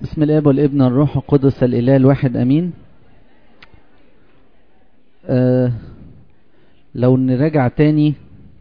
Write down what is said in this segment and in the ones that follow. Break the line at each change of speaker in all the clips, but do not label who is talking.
بسم الاب والابن والروح القدس الاله الواحد امين آه لو نراجع تاني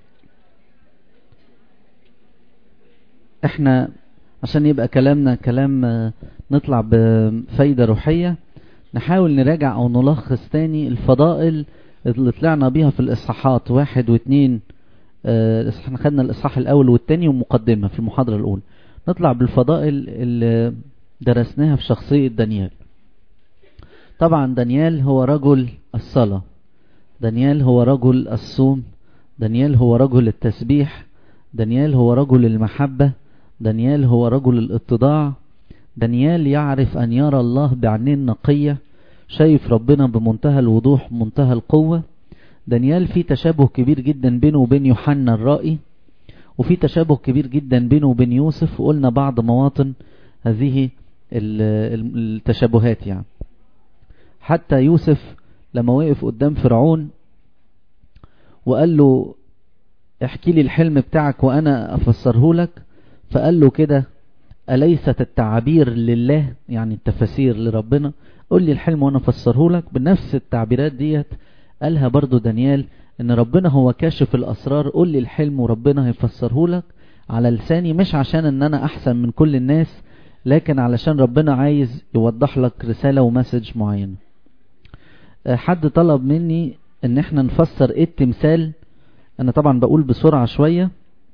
احنا عشان يبقى كلامنا كلام آه نطلع بفايدة روحية نحاول نراجع او نلخص تاني الفضائل اللي طلعنا بيها في الاصحاحات واحد واثنين آه احنا خدنا الاصحاح الاول والتاني ومقدمة في المحاضرة الاولى نطلع بالفضائل اللي درسناها في شخصية دانيال طبعا دانيال هو رجل الصلاة دانيال هو رجل الصوم دانيال هو رجل التسبيح دانيال هو رجل المحبة دانيال هو رجل الاتضاع دانيال يعرف أن يرى الله بعينين نقية شايف ربنا بمنتهى الوضوح منتهى القوة دانيال في تشابه كبير جدا بينه وبين يوحنا الرائي وفي تشابه كبير جدا بينه وبين يوسف وقلنا بعض مواطن هذه التشابهات يعني حتى يوسف لما وقف قدام فرعون وقال له احكي لي الحلم بتاعك وانا افسره لك فقال له كده أليست التعابير لله يعني التفاسير لربنا قول لي الحلم وانا افسره لك بنفس التعبيرات ديت قالها برضو دانيال ان ربنا هو كاشف الاسرار قول لي الحلم وربنا هيفسره لك على لساني مش عشان ان انا احسن من كل الناس لكن علشان ربنا عايز يوضح لك رسالة ومسج معينة حد طلب مني ان احنا نفسر ايه التمثال انا طبعا بقول بسرعة شوية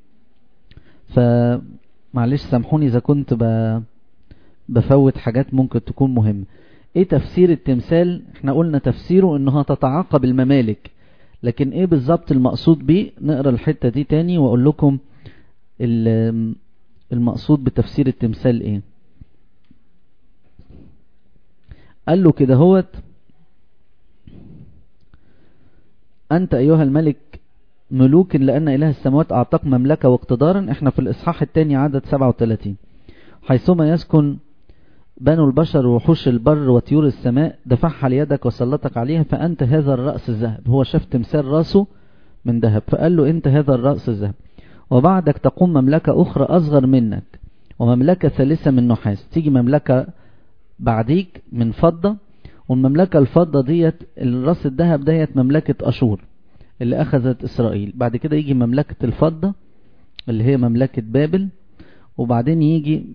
فمعلش سامحوني اذا كنت بفوت حاجات ممكن تكون مهمة ايه تفسير التمثال احنا قلنا تفسيره انها تتعاقب الممالك لكن ايه بالظبط المقصود بيه نقرا الحتة دي تاني واقول لكم المقصود بتفسير التمثال ايه قال له كده هوت أنت أيها الملك ملوك لأن إله السماوات أعطاك مملكة واقتدارا احنا في الإصحاح الثاني عدد 37 حيثما يسكن بنو البشر وحوش البر وطيور السماء دفعها ليدك وسلطك عليها فأنت هذا الرأس الذهب هو شاف تمثال راسه من ذهب فقال له أنت هذا الرأس الذهب وبعدك تقوم مملكة أخرى أصغر منك ومملكة ثالثة من نحاس تيجي مملكة بعديك من فضة والمملكة الفضة ديت الراس الذهب ديت مملكة أشور اللي أخذت إسرائيل بعد كده يجي مملكة الفضة اللي هي مملكة بابل وبعدين يجي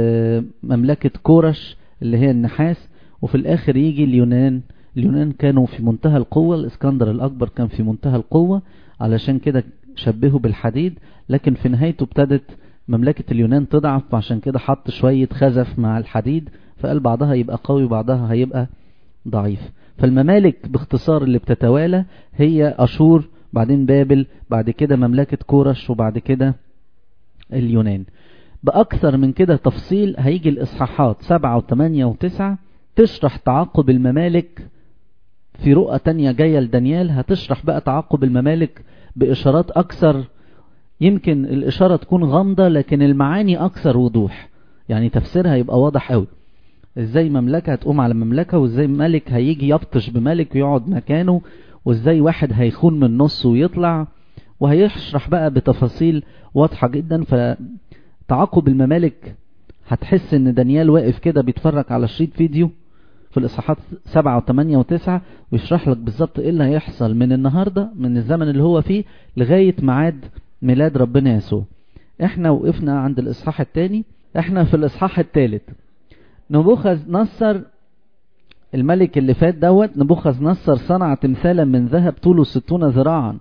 مملكة كورش اللي هي النحاس وفي الآخر يجي اليونان اليونان كانوا في منتهى القوة الإسكندر الأكبر كان في منتهى القوة علشان كده شبهه بالحديد لكن في نهايته ابتدت مملكة اليونان تضعف فعشان كده حط شوية خزف مع الحديد فقال بعضها يبقى قوي وبعضها هيبقى ضعيف فالممالك باختصار اللي بتتوالى هي أشور بعدين بابل بعد كده مملكة كورش وبعد كده اليونان بأكثر من كده تفصيل هيجي الإصحاحات سبعة وثمانية وتسعة تشرح تعاقب الممالك في رؤى تانية جاية لدانيال هتشرح بقى تعاقب الممالك بإشارات أكثر يمكن الإشارة تكون غامضة لكن المعاني أكثر وضوح يعني تفسيرها يبقى واضح قوي ازاي مملكة هتقوم على مملكة وازاي ملك هيجي يبطش بملك ويقعد مكانه وازاي واحد هيخون من نص ويطلع وهيشرح بقى بتفاصيل واضحة جدا فتعاقب الممالك هتحس ان دانيال واقف كده بيتفرج على شريط فيديو في الاصحاحات سبعة وثمانية وتسعة ويشرح لك بالظبط ايه اللي هيحصل من النهاردة من الزمن اللي هو فيه لغاية ميعاد ميلاد ربنا يسوع احنا وقفنا عند الاصحاح الثاني احنا في الاصحاح الثالث نبوخذ نصر الملك اللي فات دوت نبوخذ نصر صنع تمثالا من ذهب طوله ستون ذراعا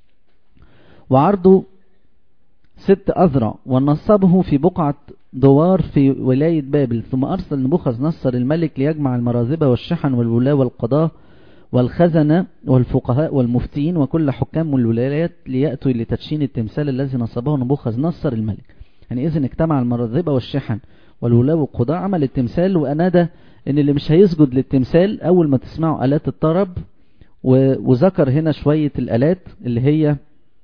وعرضه ست أذرع ونصبه في بقعة دوار في ولاية بابل ثم أرسل نبوخذ نصر الملك ليجمع المراذبة والشحن والولاة والقضاة والخزنة والفقهاء والمفتين وكل حكام الولايات ليأتوا لتدشين التمثال الذي نصبه نبوخذ نصر الملك يعني إذن اجتمع المراذبة والشحن والولاة والقضاء عمل التمثال وأنادى ان اللي مش هيسجد للتمثال اول ما تسمعوا آلات الطرب وذكر هنا شوية الآلات اللي هي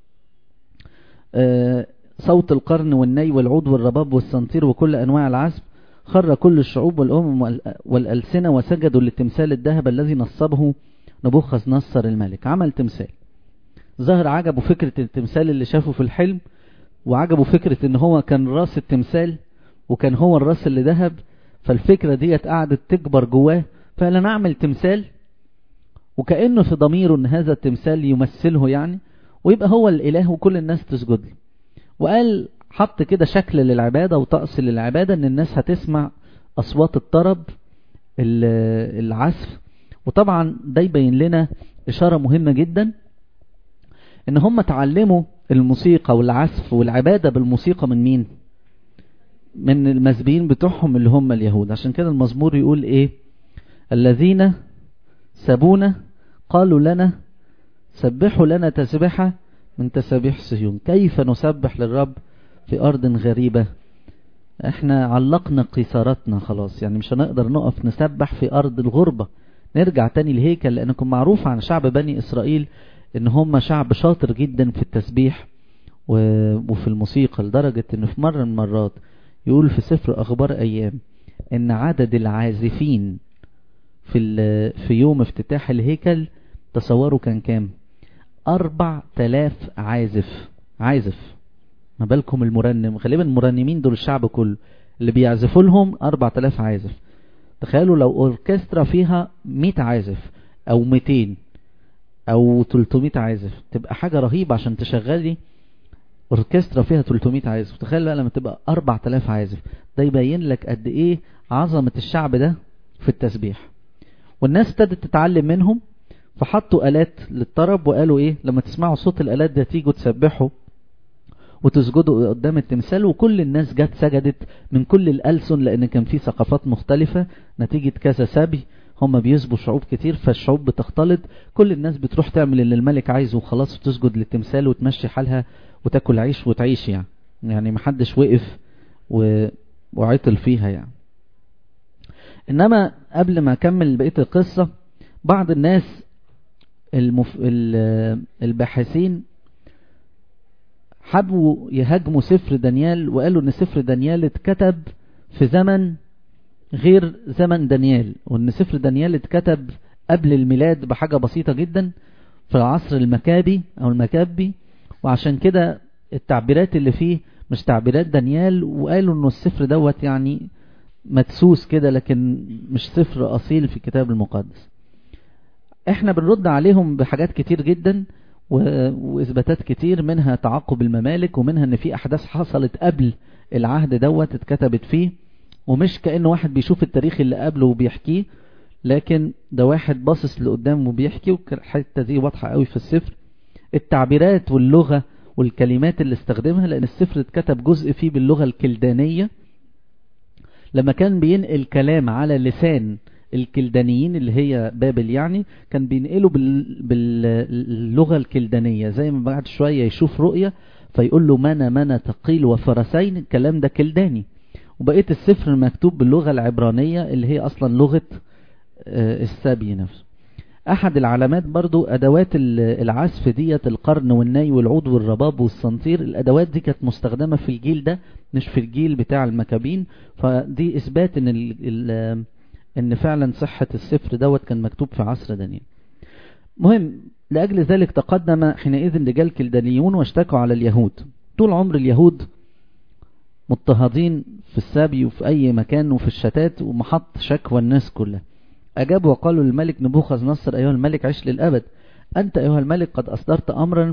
صوت القرن والني والعود والرباب والسنطير وكل أنواع العزف خر كل الشعوب والأمم والألسنة وسجدوا للتمثال الذهب الذي نصبه نبوخذ نصر الملك عمل تمثال ظهر عجبه فكرة التمثال اللي شافه في الحلم وعجبه فكرة ان هو كان راس التمثال وكان هو الراس اللي ذهب فالفكرة ديت قعدت تكبر جواه فقال انا اعمل تمثال وكأنه في ضميره ان هذا التمثال يمثله يعني ويبقى هو الاله وكل الناس تسجد له وقال حط كده شكل للعبادة وطقس للعبادة ان الناس هتسمع اصوات الطرب العزف وطبعا ده يبين لنا اشارة مهمة جدا ان هم تعلموا الموسيقى والعزف والعبادة بالموسيقى من مين من المسبيين بتوعهم اللي هم اليهود عشان كده المزمور يقول ايه الذين سبونا قالوا لنا سبحوا لنا تسبحة من تسابيح صهيون كيف نسبح للرب في أرض غريبة احنا علقنا قيثاراتنا خلاص يعني مش هنقدر نقف نسبح في أرض الغربة نرجع تاني الهيكل لأنكم معروف عن شعب بني إسرائيل ان هم شعب شاطر جدا في التسبيح وفي الموسيقى لدرجة ان في مرة من المرات يقول في سفر أخبار أيام ان عدد العازفين في في يوم افتتاح الهيكل تصوروا كان كام أربع تلاف عازف عازف ما بالكم المرنم غالبا المرنمين دول الشعب كله اللي بيعزفوا لهم أربع تلاف عازف تخيلوا لو أوركسترا فيها مئة عازف أو ميتين أو تلتمية عازف تبقى حاجة رهيبة عشان تشغلي أوركسترا فيها تلتمية عازف تخيل بقى لما تبقى أربع تلاف عازف ده يبين لك قد إيه عظمة الشعب ده في التسبيح والناس ابتدت تتعلم منهم فحطوا آلات للطرب وقالوا ايه لما تسمعوا صوت الآلات ده تيجوا تسبحوا وتسجدوا قدام التمثال وكل الناس جت سجدت من كل الألسن لأن كان في ثقافات مختلفة نتيجة كذا سبي هم بيسبوا شعوب كتير فالشعوب بتختلط كل الناس بتروح تعمل اللي الملك عايزه وخلاص وتسجد للتمثال وتمشي حالها وتاكل عيش وتعيش يعني يعني محدش وقف و... وعطل فيها يعني انما قبل ما اكمل بقيه القصه بعض الناس المف... الباحثين حبوا يهاجموا سفر دانيال وقالوا ان سفر دانيال اتكتب في زمن غير زمن دانيال وان سفر دانيال اتكتب قبل الميلاد بحاجة بسيطة جدا في العصر المكابي او المكابي وعشان كده التعبيرات اللي فيه مش تعبيرات دانيال وقالوا انه السفر دوت يعني مدسوس كده لكن مش سفر اصيل في الكتاب المقدس احنا بنرد عليهم بحاجات كتير جدا واثباتات كتير منها تعقب الممالك ومنها ان في احداث حصلت قبل العهد دوت اتكتبت فيه ومش كأنه واحد بيشوف التاريخ اللي قبله وبيحكيه لكن ده واحد باصص لقدام وبيحكي والحته دي واضحه قوي في السفر التعبيرات واللغه والكلمات اللي استخدمها لان السفر اتكتب جزء فيه باللغه الكلدانيه لما كان بينقل كلام على لسان الكلدانيين اللي هي بابل يعني كان بينقله بال... باللغة الكلدانية زي ما بعد شوية يشوف رؤية فيقول له منى منى تقيل وفرسين الكلام ده كلداني وبقية السفر مكتوب باللغة العبرانية اللي هي أصلا لغة السبي نفسه أحد العلامات برضو أدوات العزف ديت القرن والناي والعود والرباب والصنطير الأدوات دي كانت مستخدمة في الجيل ده مش في الجيل بتاع المكابين فدي إثبات إن ال ال ان فعلا صحة السفر دوت كان مكتوب في عصر دانيال مهم لأجل ذلك تقدم حينئذ رجال كلدانيون واشتكوا على اليهود طول عمر اليهود مضطهدين في السبي وفي أي مكان وفي الشتات ومحط شكوى الناس كلها أجابوا وقالوا للملك نبوخذ نصر أيها الملك عش للأبد أنت أيها الملك قد أصدرت أمرا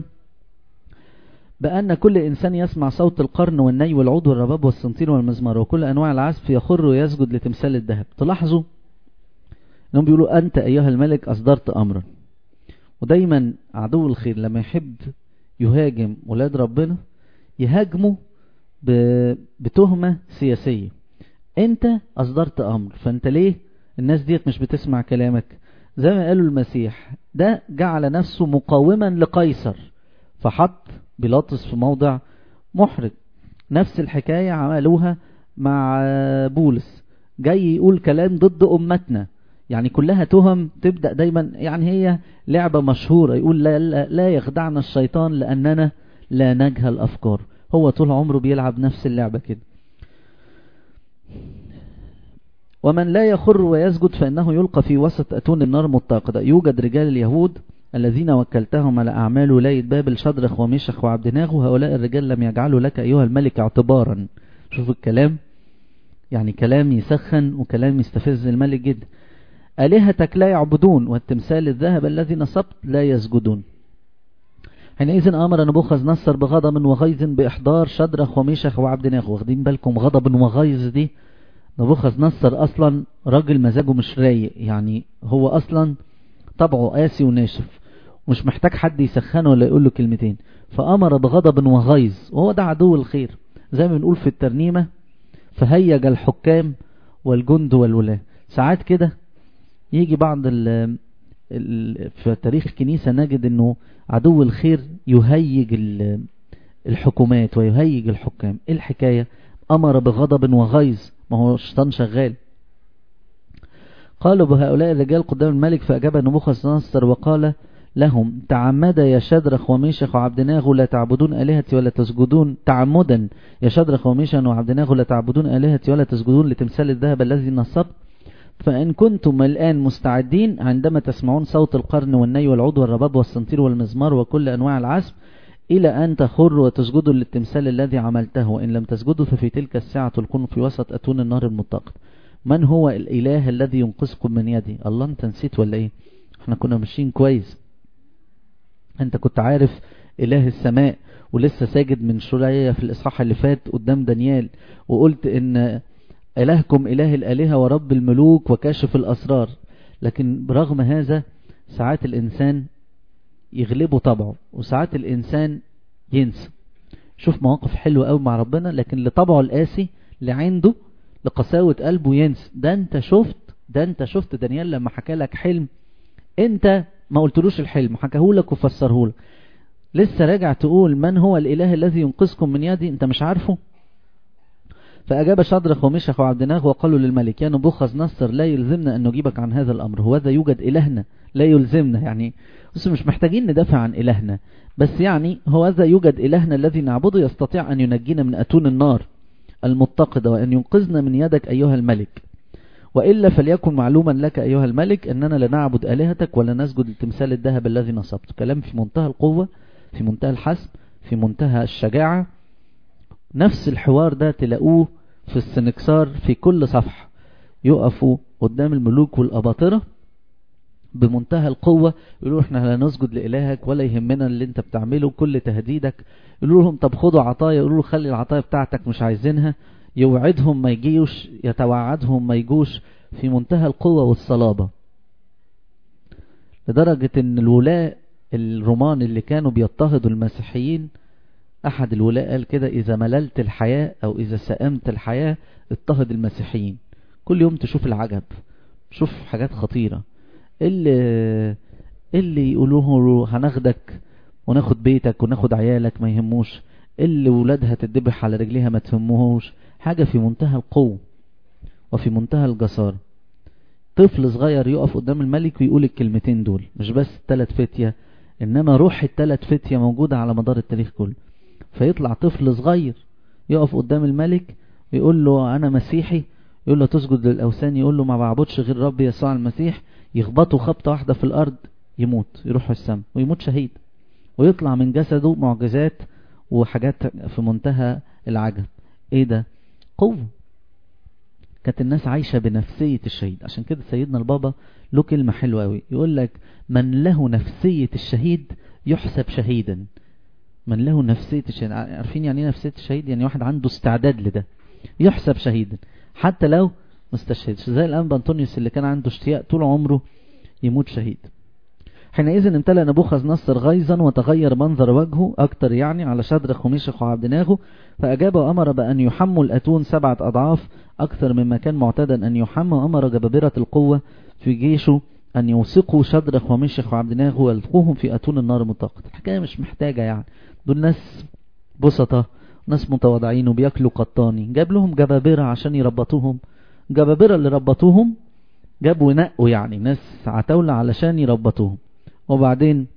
بأن كل إنسان يسمع صوت القرن والني والعود والرباب والسنطير والمزمار وكل أنواع العزف يخر ويسجد لتمثال الذهب تلاحظوا أنهم بيقولوا أنت أيها الملك أصدرت أمرا ودايما عدو الخير لما يحب يهاجم ولاد ربنا يهاجمه بتهمة سياسية أنت أصدرت أمر فأنت ليه الناس ديت مش بتسمع كلامك زي ما قالوا المسيح ده جعل نفسه مقاوما لقيصر فحط بيلاطس في موضع محرج نفس الحكاية عملوها مع بولس جاي يقول كلام ضد أمتنا يعني كلها تهم تبدأ دايما يعني هي لعبة مشهورة يقول لا, لا, لا يخدعنا الشيطان لأننا لا نجهل أفكار هو طول عمره بيلعب نفس اللعبة كده ومن لا يخر ويسجد فإنه يلقى في وسط أتون النار متقدة يوجد رجال اليهود الذين وكلتهم على أعمال ولاية بابل شدرخ وميشخ وعبدناغ وهؤلاء الرجال لم يجعلوا لك أيها الملك اعتبارا شوف الكلام يعني كلام يسخن وكلام يستفز الملك جدا آلهتك لا يعبدون والتمثال الذهب الذي نصبت لا يسجدون حينئذ أمر نبوخذ نصر بغضب وغيظ بإحضار شدرخ وميشخ وعبد ناخ واخدين بالكم غضب وغيظ دي نبوخذ نصر أصلا راجل مزاجه مش رايق يعني هو أصلا طبعه قاسي وناشف ومش محتاج حد يسخنه ولا يقول له كلمتين فأمر بغضب وغيظ وهو ده عدو الخير زي ما بنقول في الترنيمة فهيج الحكام والجند والولاة ساعات كده يجي بعض ال في تاريخ الكنيسة نجد انه عدو الخير يهيج الحكومات ويهيج الحكام ايه الحكاية امر بغضب وغيظ ما هو الشيطان شغال قالوا بهؤلاء الرجال قدام الملك فأجاب نبوخذ نصر وقال لهم تعمد يا شدرخ وميشخ وعبدناغ لا تعبدون آلهتي ولا تسجدون تعمدا يا شدرخ وميشخ وعبدناغ لا تعبدون آلهتي ولا تسجدون لتمثال الذهب الذي نصبت فإن كنتم الآن مستعدين عندما تسمعون صوت القرن والني والعود والرباب والسنطير والمزمار وكل أنواع العزف إلى أن تخروا وتسجدوا للتمثال الذي عملته وإن لم تسجدوا ففي تلك الساعة تلقون في وسط أتون النار المتقد من هو الإله الذي ينقذكم من يدي الله أنت نسيت ولا إيه احنا كنا ماشيين كويس انت كنت عارف إله السماء ولسه ساجد من شوية في الإصحاح اللي فات قدام دانيال وقلت إن إلهكم إله الآلهة ورب الملوك وكاشف الأسرار لكن برغم هذا ساعات الإنسان يغلبه طبعه وساعات الإنسان ينسى شوف مواقف حلوة قوي مع ربنا لكن لطبعه القاسي لعنده لقساوة قلبه ينسى ده انت شفت ده انت شفت دانيال لما حكى لك حلم انت ما قلتلوش الحلم حكاهولك وفسرهولك لسه راجع تقول من هو الإله الذي ينقذكم من يدي انت مش عارفه فأجاب شدرخ ومشخ وعبدناغ وقالوا للملك يا نبوخذ نصر لا يلزمنا أن نجيبك عن هذا الأمر هو ذا يوجد إلهنا لا يلزمنا يعني بس مش محتاجين ندافع عن إلهنا بس يعني هو ذا يوجد إلهنا الذي نعبده يستطيع أن ينجينا من أتون النار المتقدة وأن ينقذنا من يدك أيها الملك وإلا فليكن معلوما لك أيها الملك أننا لا نعبد آلهتك ولا نسجد لتمثال الذهب الذي نصبته كلام في منتهى القوة في منتهى الحسم في منتهى الشجاعة نفس الحوار ده تلاقوه في السنكسار في كل صفحة يقفوا قدام الملوك والأباطرة بمنتهى القوة يقولوا احنا لا نسجد لإلهك ولا يهمنا اللي انت بتعمله كل تهديدك يقولوا لهم طب خدوا عطايا يقولوا خلي العطايا بتاعتك مش عايزينها يوعدهم ما يجيوش يتوعدهم ما يجوش في منتهى القوة والصلابة لدرجة ان الولاء الرومان اللي كانوا بيضطهدوا المسيحيين احد الولاء قال كده اذا مللت الحياة او اذا سأمت الحياة اضطهد المسيحيين كل يوم تشوف العجب شوف حاجات خطيرة اللي اللي يقولوه هناخدك وناخد بيتك وناخد عيالك ما يهموش اللي ولادها تدبح على رجليها ما تهموهوش حاجة في منتهى القوة وفي منتهى الجسارة طفل صغير يقف قدام الملك ويقول الكلمتين دول مش بس التلات فتية انما روح التلات فتية موجودة على مدار التاريخ كله فيطلع طفل صغير يقف قدام الملك ويقول له انا مسيحي يقول له تسجد للاوثان يقول له ما بعبدش غير ربي يسوع المسيح يخبطه خبطة واحدة في الارض يموت يروح السماء ويموت شهيد ويطلع من جسده معجزات وحاجات في منتهى العجب ايه ده قوة كانت الناس عايشة بنفسية الشهيد عشان كده سيدنا البابا له كلمة حلوة قوي يقول لك من له نفسية الشهيد يحسب شهيدا من له نفسية الشهيد عارفين يعني ايه نفسية الشهيد يعني واحد عنده استعداد لده يحسب شهيدا حتى لو مستشهدش زي الأنبا أنطونيوس اللي كان عنده اشتياق طول عمره يموت شهيد حينئذ امتلأ نبوخذ نصر غيظا وتغير منظر وجهه أكتر يعني على شدرخ وميشخ وعبدناغه فأجاب وأمر بأن يحموا الأتون سبعة أضعاف أكثر مما كان معتادا أن يحمى وأمر جبابرة القوة في جيشه أن يوثقوا شدرخ وميشخ وعبدناغه ويلقوهم في أتون النار المتقد الحكاية مش محتاجة يعني دول ناس بسطة ناس متواضعين وبياكلوا قطاني جاب لهم جبابرة عشان يربطوهم جبابرة اللي ربطوهم جابوا نقوا يعني ناس عتاولة علشان يربطوهم وبعدين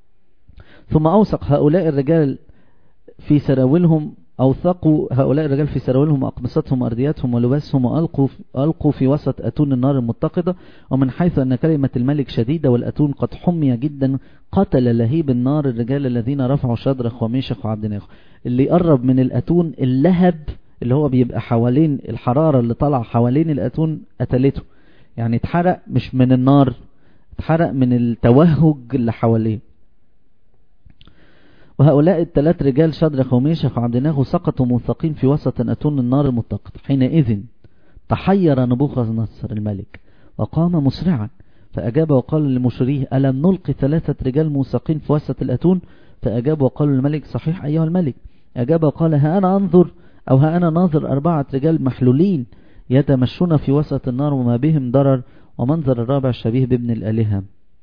ثم أوثق هؤلاء الرجال في سراولهم أوثقوا هؤلاء الرجال في سراولهم وأقمصتهم وأردياتهم ولباسهم وألقوا ألقوا في وسط أتون النار المتقدة ومن حيث أن كلمة الملك شديدة والأتون قد حمي جدا قتل لهيب النار الرجال الذين رفعوا شدرخ وميشخ وعبدناخ اللي يقرب من الأتون اللهب اللي هو بيبقى حوالين الحرارة اللي طالعه حوالين الأتون قتلته يعني اتحرق مش من النار اتحرق من التوهج اللي حواليه وهؤلاء الثلاث رجال شدرخ وميشخ وعبد ناغو سقطوا موثقين في وسط أتون النار المتقد حينئذ تحير نبوخذ نصر الملك وقام مسرعا فأجاب وقال لمشريه ألم نلقي ثلاثة رجال موثقين في وسط الأتون فأجاب وقال للملك صحيح أيها الملك أجاب وقال ها أنا أنظر أو ها أنا ناظر أربعة رجال محلولين يتمشون في وسط النار وما بهم ضرر ومنظر الرابع شبيه بابن الآلهة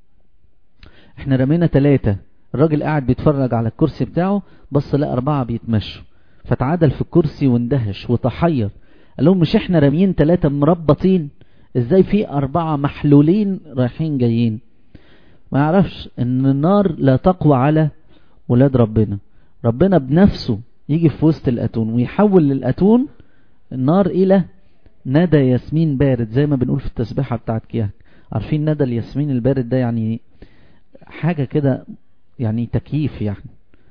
احنا رمينا ثلاثة الراجل قاعد بيتفرج على الكرسي بتاعه بص لقى أربعة بيتمشوا فتعادل في الكرسي واندهش وتحير قال لهم مش احنا راميين ثلاثة مربطين ازاي في أربعة محلولين رايحين جايين ما يعرفش ان النار لا تقوى على ولاد ربنا ربنا بنفسه يجي في وسط الأتون ويحول للأتون النار إلى ندى ياسمين بارد زي ما بنقول في التسبيحة بتاعت كياك عارفين ندى الياسمين البارد ده يعني حاجة كده يعني تكييف يعني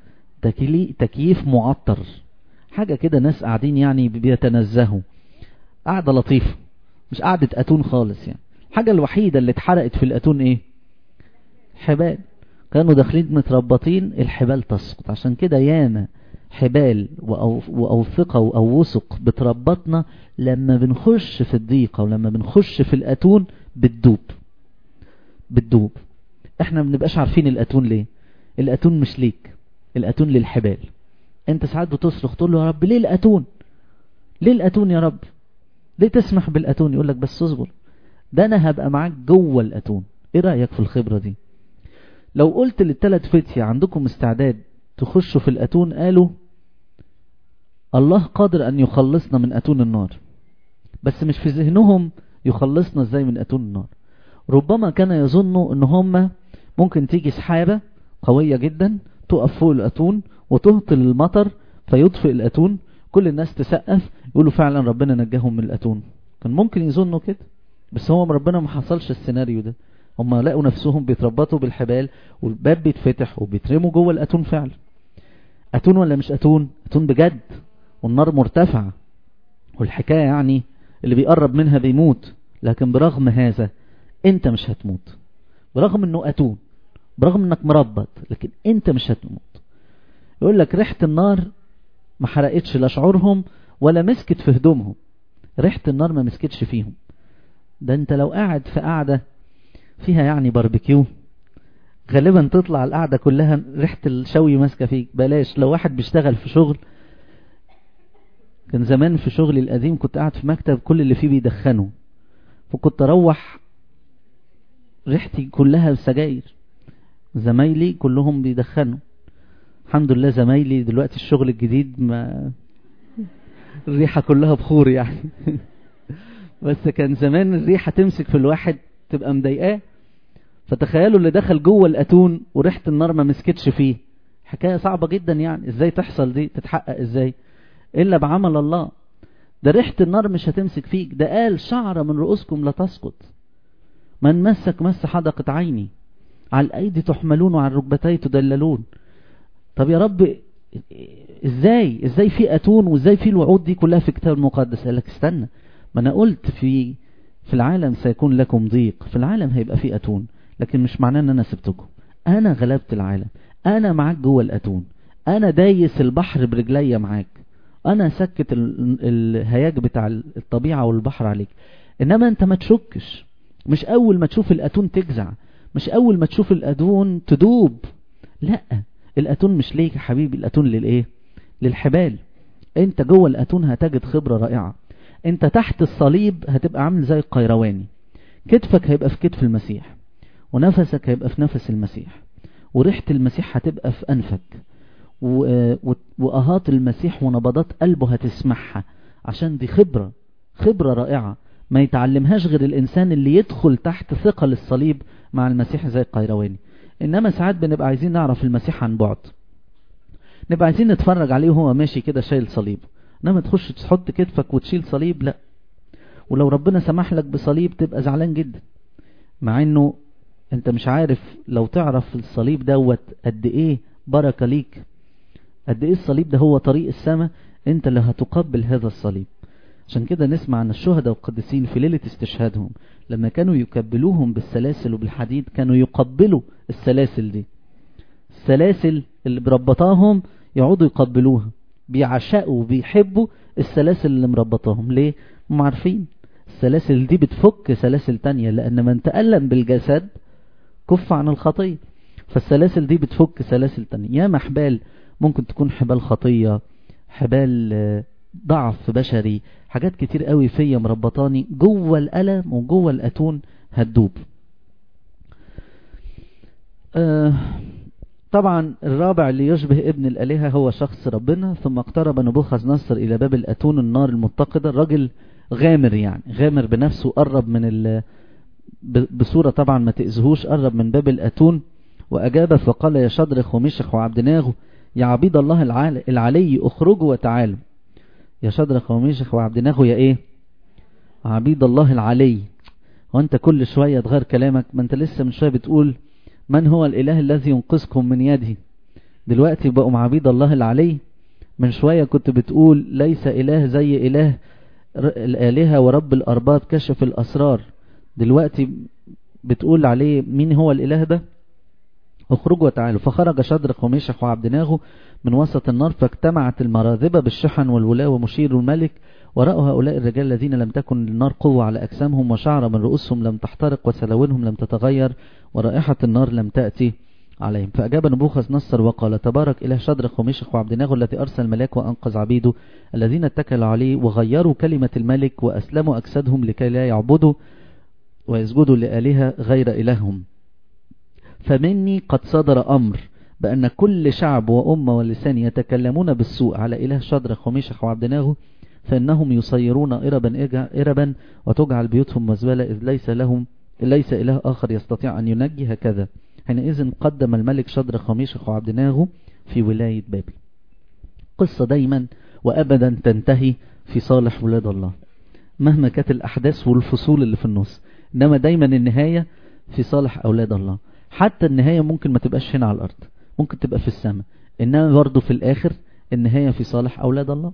تكييف معطر حاجة كده ناس قاعدين يعني بيتنزهوا قاعدة لطيفة مش قاعدة أتون خالص يعني الحاجة الوحيدة اللي اتحرقت في الأتون ايه حبال كانوا داخلين متربطين الحبال تسقط عشان كده ياما حبال وأوثقة أو وثق بتربطنا لما بنخش في الضيقة ولما بنخش في الأتون بتدوب بتدوب احنا ما بنبقاش عارفين الأتون ليه الأتون مش ليك الأتون للحبال انت ساعات بتصرخ تقول له يا رب ليه الأتون ليه الأتون يا رب ليه تسمح بالأتون يقول لك بس اصبر ده انا هبقى معاك جوه الأتون ايه رأيك في الخبرة دي لو قلت للثلاث فتية عندكم استعداد تخشوا في الأتون قالوا الله قادر أن يخلصنا من أتون النار بس مش في ذهنهم يخلصنا ازاي من أتون النار ربما كان يظنوا ان هم ممكن تيجي سحابة قوية جدا تقف فوق الأتون وتهطل المطر فيطفئ الأتون كل الناس تسقف يقولوا فعلا ربنا نجاهم من الأتون كان ممكن يظنوا كده بس هو ربنا ما حصلش السيناريو ده هم لقوا نفسهم بيتربطوا بالحبال والباب بيتفتح وبيترموا جوه الأتون فعلا أتون ولا مش أتون أتون بجد والنار مرتفعة والحكاية يعني اللي بيقرب منها بيموت لكن برغم هذا انت مش هتموت برغم انه أتون برغم انك مربط لكن انت مش هتموت يقول لك ريحة النار ما حرقتش لا شعورهم ولا مسكت في هدومهم ريحة النار ما مسكتش فيهم ده انت لو قاعد في قاعدة فيها يعني باربيكيو غالبا تطلع القعدة كلها ريحة الشوي ماسكة فيك بلاش لو واحد بيشتغل في شغل كان زمان في شغلي القديم كنت قاعد في مكتب كل اللي فيه بيدخنوا فكنت اروح ريحتي كلها سجاير زمايلي كلهم بيدخنوا الحمد لله زمايلي دلوقتي الشغل الجديد ما الريحة كلها بخور يعني بس كان زمان الريحة تمسك في الواحد تبقى مضايقاه فتخيلوا اللي دخل جوه الأتون وريحة النار ما مسكتش فيه حكاية صعبة جدا يعني ازاي تحصل دي تتحقق ازاي إلا بعمل الله ده ريحة النار مش هتمسك فيك ده قال شعر من رؤوسكم لا تسقط من مسك مس حدقة عيني على الأيدي تحملون وعلى الركبتين تدللون طب يا رب ازاي ازاي في أتون وازاي في الوعود دي كلها في الكتاب المقدس قال لك استنى ما انا قلت في في العالم سيكون لكم ضيق في العالم هيبقى في أتون لكن مش معناه ان انا سبتكم انا غلبت العالم انا معاك جوه الأتون انا دايس البحر برجليا معاك انا سكت الهياج بتاع الطبيعة والبحر عليك انما انت ما تشكش مش اول ما تشوف الاتون تجزع مش اول ما تشوف الاتون تدوب لا الاتون مش ليك يا حبيبي الاتون للايه للحبال انت جوه الاتون هتجد خبرة رائعة انت تحت الصليب هتبقى عامل زي القيرواني كتفك هيبقى في كتف المسيح ونفسك هيبقى في نفس المسيح وريحة المسيح هتبقى في انفك وأهات المسيح ونبضات قلبه هتسمعها عشان دي خبرة خبرة رائعة ما يتعلمهاش غير الإنسان اللي يدخل تحت ثقل الصليب مع المسيح زي القيرواني إنما ساعات بنبقى عايزين نعرف المسيح عن بعد نبقى عايزين نتفرج عليه وهو ماشي كده شايل صليب إنما تخش تحط كتفك وتشيل صليب لا ولو ربنا سمح لك بصليب تبقى زعلان جدا مع إنه أنت مش عارف لو تعرف الصليب دوت قد إيه بركة ليك قد ايه الصليب ده هو طريق السماء انت اللي هتقبل هذا الصليب عشان كده نسمع عن الشهداء والقديسين في ليلة استشهادهم لما كانوا يكبلوهم بالسلاسل وبالحديد كانوا يقبلوا السلاسل دي السلاسل اللي بربطاهم يقعدوا يقبلوها بيعشقوا وبيحبوا السلاسل اللي مربطاهم ليه؟ هم عارفين السلاسل دي بتفك سلاسل تانية لأن من تألم بالجسد كف عن الخطية فالسلاسل دي بتفك سلاسل تانية يا محبال ممكن تكون حبال خطية حبال ضعف بشري حاجات كتير قوي فيا مربطاني جوه الألم وجوه الأتون هتدوب آه طبعا الرابع اللي يشبه ابن الآلهة هو شخص ربنا ثم اقترب نبوخذ نصر إلى باب الأتون النار المتقدة الراجل غامر يعني غامر بنفسه قرب من ال بصورة طبعا ما تأذهوش قرب من باب الأتون وأجاب فقال يا شدرخ ومشخ وعبدناغ يا عبيد الله العلي اخرجوا وتعالوا يا شدرخ ومشخ وعبدناغ يا ايه عبيد الله العلي وانت كل شوية تغير كلامك ما انت لسه من شوية بتقول من هو الإله الذي ينقذكم من يده دلوقتي بقوا عبيد الله العلي من شوية كنت بتقول ليس إله زي إله الآلهة ورب الأرباب كشف الأسرار دلوقتي بتقول عليه مين هو الإله ده اخرجوا وتعالوا فخرج شدرق وميشخ وعبدناغو من وسط النار فاجتمعت المراذبة بالشحن والولاء ومشير الملك ورأوا هؤلاء الرجال الذين لم تكن للنار قوة على أجسامهم وشعر من رؤوسهم لم تحترق وسلوينهم لم تتغير ورائحة النار لم تأتي عليهم فأجاب نبوخذ نصر وقال تبارك إله شدرق وميشخ وعبدناغو الذي أرسل الملاك وأنقذ عبيده الذين اتكلوا عليه وغيروا كلمة الملك وأسلموا أجسادهم لكي لا يعبدوا ويسجدوا لآلهة غير إلههم فمني قد صدر أمر بأن كل شعب وأمة ولسان يتكلمون بالسوء على إله شدرخ وميشخ وعبدناغو فإنهم يصيرون إربا, إربا وتجعل بيوتهم مزبلة إذ ليس لهم ليس إله آخر يستطيع أن ينجي هكذا حينئذ قدم الملك شدرخ وميشخ وعبدناغو في ولاية بابل قصة دايما وأبدا تنتهي في صالح ولاد الله مهما كانت الأحداث والفصول اللي في النص إنما دايما النهاية في صالح أولاد الله حتى النهاية ممكن ما تبقاش هنا على الأرض ممكن تبقى في السماء إنما برضه في الآخر النهاية في صالح أولاد الله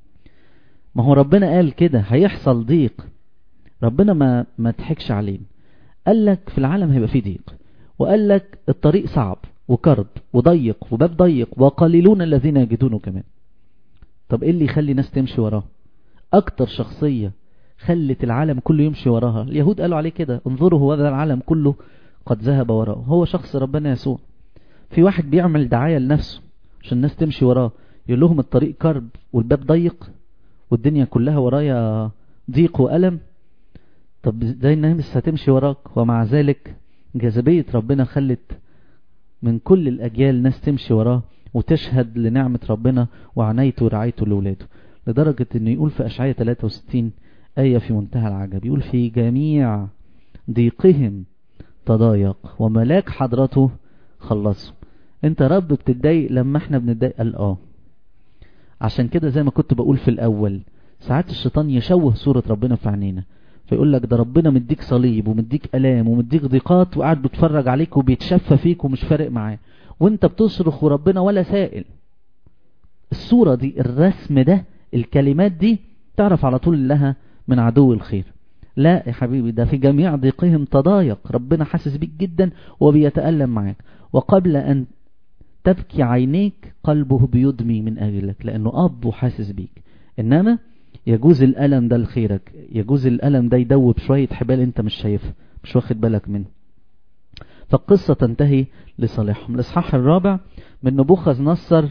ما هو ربنا قال كده هيحصل ضيق ربنا ما ما تحكش علينا قال لك في العالم هيبقى فيه ضيق وقال لك الطريق صعب وكرب وضيق وباب ضيق وقليلون الذين يجدونه كمان طب ايه اللي يخلي ناس تمشي وراه اكتر شخصية خلت العالم كله يمشي وراها اليهود قالوا عليه كده انظروا هذا العالم كله قد ذهب وراءه هو شخص ربنا يسوع في واحد بيعمل دعاية لنفسه عشان الناس تمشي وراه يقول لهم الطريق كرب والباب ضيق والدنيا كلها ورايا ضيق وألم طب ازاي الناس هتمشي وراك ومع ذلك جاذبية ربنا خلت من كل الأجيال ناس تمشي وراه وتشهد لنعمة ربنا وعنايته ورعايته لولاده لدرجة انه يقول في أشعية 63 آية في منتهى العجب يقول في جميع ضيقهم تضايق وملاك حضرته خلصوا انت رب بتتضايق لما احنا بنتضايق قال اه عشان كده زي ما كنت بقول في الاول ساعات الشيطان يشوه صورة ربنا في عينينا فيقول لك ده ربنا مديك صليب ومديك الام ومديك ضيقات وقاعد بيتفرج عليك وبيتشفى فيك ومش فارق معاه وانت بتصرخ وربنا ولا سائل الصورة دي الرسم ده الكلمات دي تعرف على طول لها من عدو الخير لا يا حبيبي ده في جميع ضيقهم تضايق ربنا حاسس بيك جدا وبيتألم معاك وقبل أن تبكي عينيك قلبه بيدمي من أجلك لأنه أب وحاسس بيك إنما يجوز الألم ده لخيرك يجوز الألم ده يدوب شوية حبال أنت مش شايفها مش واخد بالك منه فالقصة تنتهي لصالحهم الإصحاح الرابع من نبوخذ نصر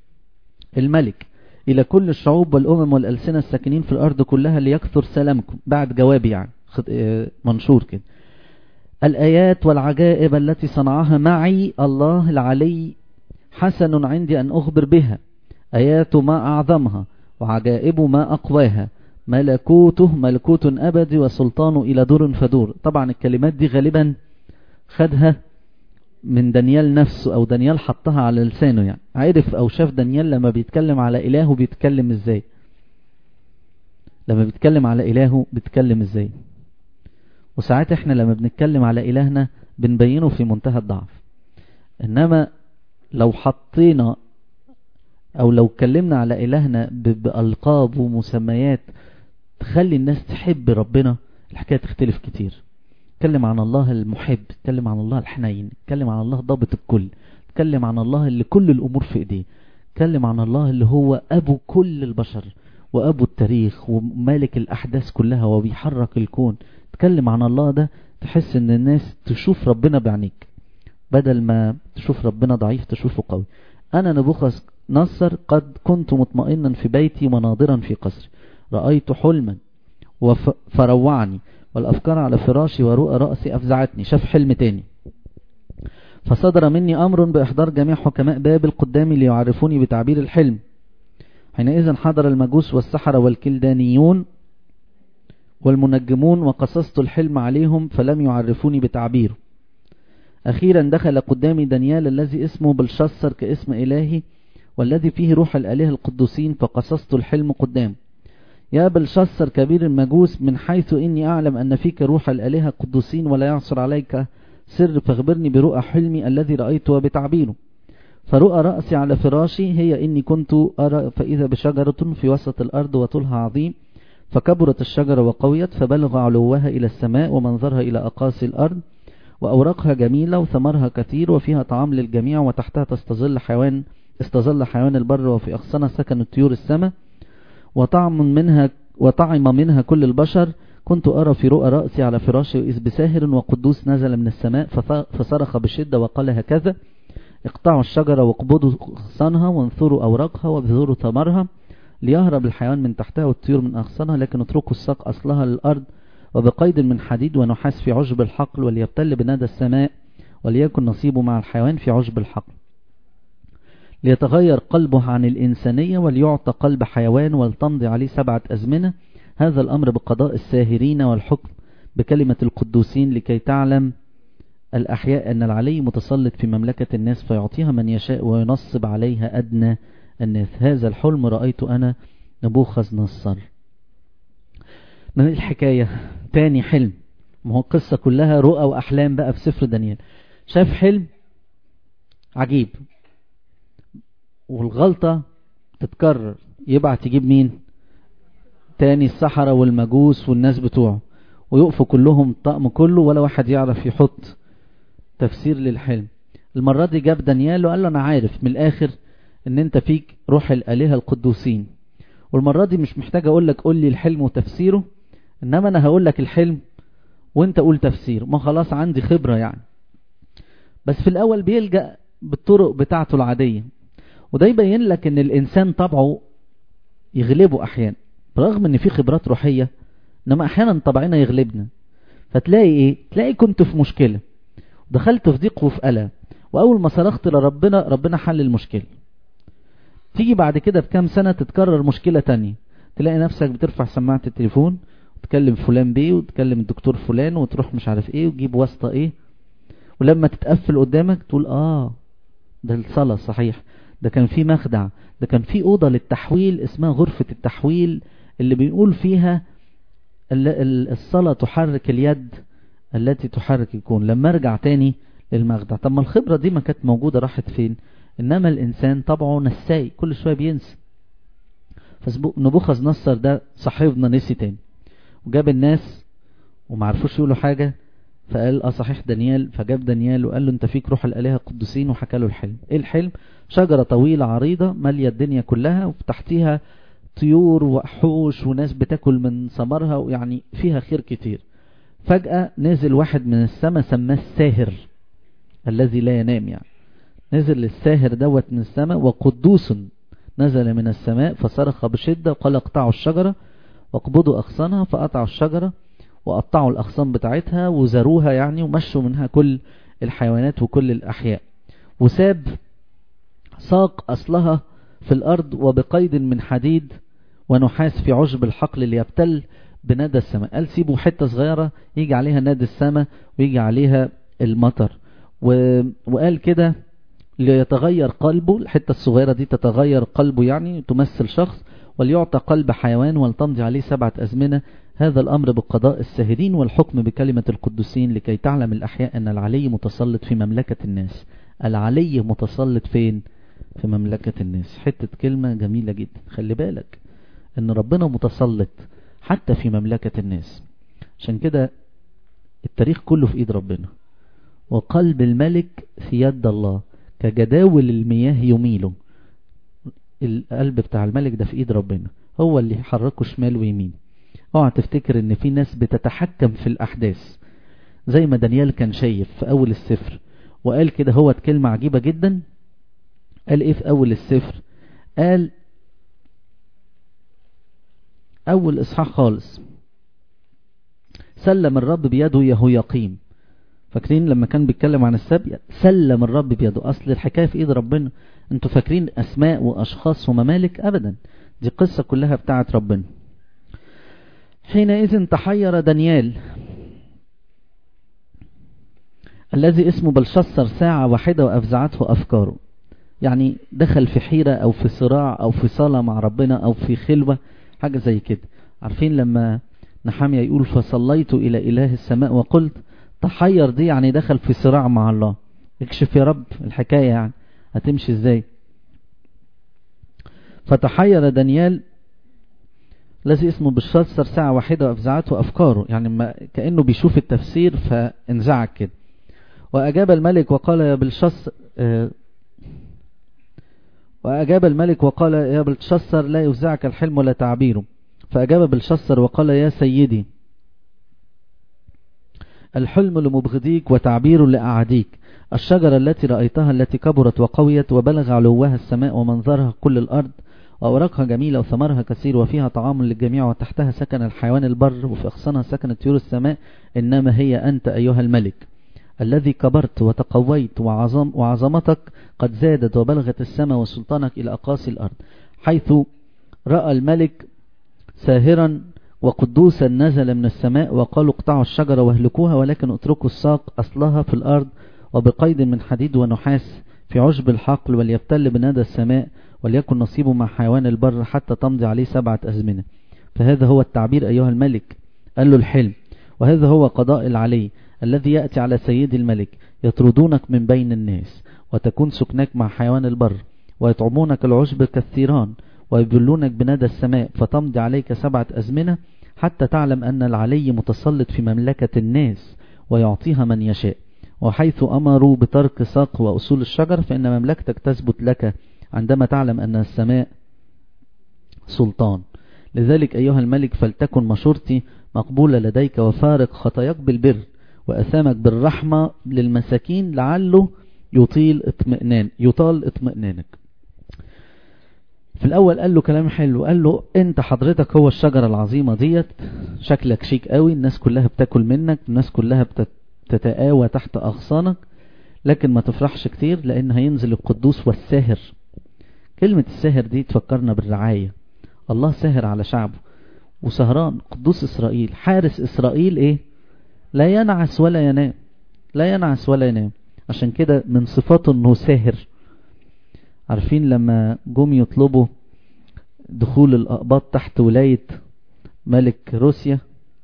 الملك إلى كل الشعوب والأمم والألسنة الساكنين في الأرض كلها ليكثر سلامكم بعد جواب يعني منشور كده الآيات والعجائب التي صنعها معي الله العلي حسن عندي أن أخبر بها آيات ما أعظمها وعجائب ما أقواها ملكوته ملكوت أبدي وسلطانه إلى دور فدور طبعا الكلمات دي غالبا خدها من دانيال نفسه او دانيال حطها على لسانه يعني عرف او شاف دانيال لما بيتكلم على الهه بيتكلم ازاي لما بيتكلم على الهه بيتكلم ازاي وساعات احنا لما بنتكلم على الهنا بنبينه في منتهى الضعف انما لو حطينا او لو اتكلمنا على الهنا بألقاب ومسميات تخلي الناس تحب ربنا الحكاية تختلف كتير اتكلم عن الله المحب اتكلم عن الله الحنين اتكلم عن الله ضابط الكل اتكلم عن الله اللي كل الامور في ايديه اتكلم عن الله اللي هو ابو كل البشر وابو التاريخ ومالك الاحداث كلها وبيحرك الكون اتكلم عن الله ده تحس ان الناس تشوف ربنا بعينيك بدل ما تشوف ربنا ضعيف تشوفه قوي انا نبوخذ نصر قد كنت مطمئنا في بيتي مناظرا في قصري رأيت حلما فروعني والأفكار على فراشي ورؤى رأسي أفزعتني شاف حلم تاني فصدر مني أمر بإحضار جميع حكماء بابل قدامي ليعرفوني بتعبير الحلم حينئذ حضر المجوس والسحرة والكلدانيون والمنجمون وقصصت الحلم عليهم فلم يعرفوني بتعبيره أخيرا دخل قدامي دانيال الذي اسمه بلشسر كاسم إلهي والذي فيه روح الآلهة القدوسين فقصصت الحلم قدامه يا بلشسر كبير المجوس من حيث إني أعلم أن فيك روح الآلهة القدوسين ولا يعصر عليك سر فاخبرني برؤى حلمي الذي رأيته وبتعبيره فرؤى رأسي على فراشي هي إني كنت أرى فإذا بشجرة في وسط الأرض وطولها عظيم فكبرت الشجرة وقويت فبلغ علوها إلى السماء ومنظرها إلى أقاصي الأرض وأوراقها جميلة وثمرها كثير وفيها طعام للجميع وتحتها تستظل حيوان استظل حيوان البر وفي أغصانها سكن الطيور السماء وطعم منها وطعم منها كل البشر كنت أرى في رؤى رأسي على فراشي إذ بساهر وقدوس نزل من السماء فصرخ بشدة وقال هكذا اقطعوا الشجرة واقبضوا أغصانها وانثروا أوراقها وابذروا ثمرها ليهرب الحيوان من تحتها والطيور من أغصانها لكن اتركوا الساق أصلها للأرض وبقيد من حديد ونحاس في عشب الحقل وليبتل بندى السماء وليكن نصيبه مع الحيوان في عشب الحقل ليتغير قلبه عن الإنسانية وليعطى قلب حيوان ولتمضي عليه سبعة أزمنة هذا الأمر بقضاء الساهرين والحكم بكلمة القدوسين لكي تعلم الأحياء أن العلي متسلط في مملكة الناس فيعطيها من يشاء وينصب عليها أدنى الناس هذا الحلم رأيت أنا نبوخذ نصر من الحكاية تاني حلم ما هو القصة كلها رؤى وأحلام بقى في سفر دانيال شاف حلم عجيب والغلطة تتكرر يبعت يجيب مين تاني السحرة والمجوس والناس بتوعه ويقفوا كلهم الطقم كله ولا واحد يعرف يحط تفسير للحلم المرة دي جاب دانيال وقال له انا عارف من الاخر ان انت فيك روح الالهة القدوسين والمرة دي مش محتاج اقول لك قول لي الحلم وتفسيره انما انا هقول لك الحلم وانت قول تفسير ما خلاص عندي خبرة يعني بس في الاول بيلجأ بالطرق بتاعته العادية وده يبين لك ان الانسان طبعه يغلبه احيانا برغم ان في خبرات روحية انما احيانا طبعنا يغلبنا فتلاقي ايه تلاقي كنت في مشكلة دخلت في ضيق وفي ألم واول ما صرخت لربنا ربنا حل المشكلة تيجي بعد كده بكام سنة تتكرر مشكلة تانية تلاقي نفسك بترفع سماعة التليفون وتكلم فلان بيه وتكلم الدكتور فلان وتروح مش عارف ايه وتجيب واسطة ايه ولما تتقفل قدامك تقول اه ده الصلاة صحيح ده كان في مخدع ده كان في أوضة للتحويل اسمها غرفة التحويل اللي بنقول فيها الصلاة تحرك اليد التي تحرك الكون لما ارجع تاني للمخدع طب ما الخبرة دي ما كانت موجودة راحت فين انما الانسان طبعه نساي كل شوية بينسى فنبوخذ نصر ده صاحبنا نسي تاني وجاب الناس وما عرفوش يقولوا حاجة فقال اه صحيح دانيال فجاب دانيال وقال له انت فيك روح الالهه القدوسين وحكى له الحلم ايه الحلم شجره طويله عريضه ماليه الدنيا كلها وتحتيها طيور وحوش وناس بتاكل من ثمرها ويعني فيها خير كتير فجأة نزل واحد من السماء سماه الساهر الذي لا ينام يعني نزل الساهر دوت من السماء وقدوس نزل من السماء فصرخ بشدة وقال اقطعوا الشجرة واقبضوا أغصانها فقطعوا الشجرة وقطعوا الأغصان بتاعتها وزروها يعني ومشوا منها كل الحيوانات وكل الأحياء وساب ساق أصلها في الأرض وبقيد من حديد ونحاس في عشب الحقل ليبتل بندى السماء قال سيبوا حتة صغيرة يجي عليها نادي السماء ويجي عليها المطر و... وقال كده ليتغير قلبه الحتة الصغيرة دي تتغير قلبه يعني تمثل شخص وليعطى قلب حيوان ولتمضي عليه سبعة أزمنة هذا الأمر بقضاء الساهرين والحكم بكلمة القدسين لكي تعلم الأحياء أن العلي متسلط في مملكة الناس العلي متسلط فين في مملكة الناس حتة كلمة جميلة جدا خلي بالك ان ربنا متسلط حتى في مملكة الناس عشان كده التاريخ كله في ايد ربنا وقلب الملك في يد الله كجداول المياه يميله القلب بتاع الملك ده في ايد ربنا هو اللي يحركه شمال ويمين اوعى تفتكر ان في ناس بتتحكم في الاحداث زي ما دانيال كان شايف في اول السفر وقال كده هو كلمة عجيبة جدا قال ايه في اول السفر قال اول اصحاح خالص سلم الرب بيده يهويقيم فاكرين لما كان بيتكلم عن السبي سلم الرب بيده اصل الحكاية في ايد ربنا انتوا فاكرين اسماء واشخاص وممالك ابدا دي قصة كلها بتاعت ربنا حينئذ تحير دانيال الذي اسمه بلشسر ساعة واحدة وأفزعته أفكاره يعني دخل في حيرة أو في صراع أو في صلاة مع ربنا أو في خلوة حاجة زي كده عارفين لما نحامية يقول فصليت إلى إله السماء وقلت تحير دي يعني دخل في صراع مع الله اكشف يا رب الحكاية يعني هتمشي ازاي فتحير دانيال الذي اسمه بشسر ساعة واحدة وأفزعته أفكاره يعني ما كأنه بيشوف التفسير فانزعج كده وأجاب الملك وقال يا بلشسر آه وأجاب الملك وقال يا بلشسر لا يفزعك الحلم ولا تعبيره فأجاب بلشسر وقال يا سيدي الحلم لمبغضيك وتعبير لأعاديك الشجرة التي رأيتها التي كبرت وقويت وبلغ علوها السماء ومنظرها كل الأرض وأوراقها جميلة وثمرها كثير وفيها طعام للجميع وتحتها سكن الحيوان البر وفي أغصانها سكن طيور السماء إنما هي أنت أيها الملك الذي كبرت وتقويت وعظم وعظمتك قد زادت وبلغت السماء وسلطانك إلى أقاصي الأرض حيث رأى الملك ساهرا وقدوسا نزل من السماء وقالوا اقطعوا الشجرة واهلكوها ولكن اتركوا الساق أصلها في الأرض وبقيد من حديد ونحاس في عشب الحقل وليبتل بنادى السماء وليكن نصيبه مع حيوان البر حتى تمضي عليه سبعة أزمنة فهذا هو التعبير أيها الملك قال له الحلم وهذا هو قضاء العلي الذي يأتي على سيد الملك يطردونك من بين الناس وتكون سكناك مع حيوان البر ويطعمونك العشب كالثيران ويبلونك بندى السماء فتمضي عليك سبعة أزمنة حتى تعلم أن العلي متسلط في مملكة الناس ويعطيها من يشاء وحيث أمروا بترك ساق وأصول الشجر فإن مملكتك تثبت لك عندما تعلم أن السماء سلطان لذلك أيها الملك فلتكن مشورتي مقبولة لديك وفارق خطاياك بالبر وأثامك بالرحمة للمساكين لعله يطيل اطمئنان يطال اطمئنانك في الأول قال له كلام حلو قال له انت حضرتك هو الشجرة العظيمة ديت شكلك شيك قوي الناس كلها بتاكل منك الناس كلها بتتقاوى تحت أغصانك لكن ما تفرحش كتير لأن هينزل القدوس والساهر كلمة الساهر دي تفكرنا بالرعاية الله ساهر على شعبه وسهران قدوس إسرائيل حارس إسرائيل إيه لا ينعس ولا ينام لا ينعس ولا ينام عشان كده من صفاته انه ساهر عارفين لما جم يطلبوا دخول الأقباط تحت ولاية ملك روسيا